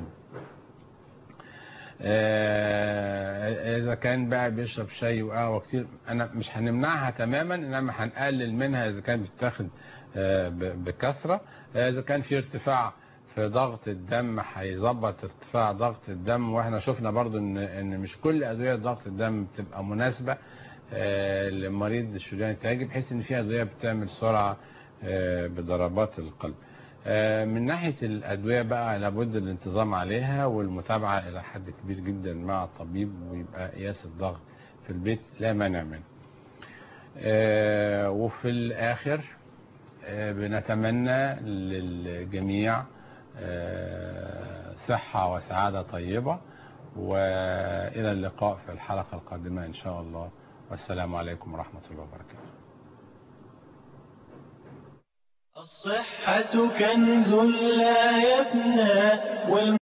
آه، اذا كان بقى بيشرب شاي وقهوه كتير انا مش هنمنعها تماما انما هنقلل منها اذا كان بتتاخد آه، ب- بكثره آه، اذا كان في ارتفاع في ضغط الدم هيظبط ارتفاع ضغط الدم واحنا شفنا برضو ان ان مش كل ادويه ضغط الدم بتبقى مناسبه آه، لمريض الشريان التاجي بحيث ان في ادويه بتعمل سرعه آه، بضربات القلب آه، من ناحية الأدوية بقى لابد الانتظام عليها والمتابعة إلى حد كبير جدا مع الطبيب ويبقى قياس الضغط في البيت لا مانع منه آه، وفي الآخر آه، بنتمنى للجميع آه، صحة وسعادة طيبة وإلى اللقاء في الحلقة القادمة إن شاء الله والسلام عليكم ورحمة الله وبركاته الصحة كنز لا يفنى والم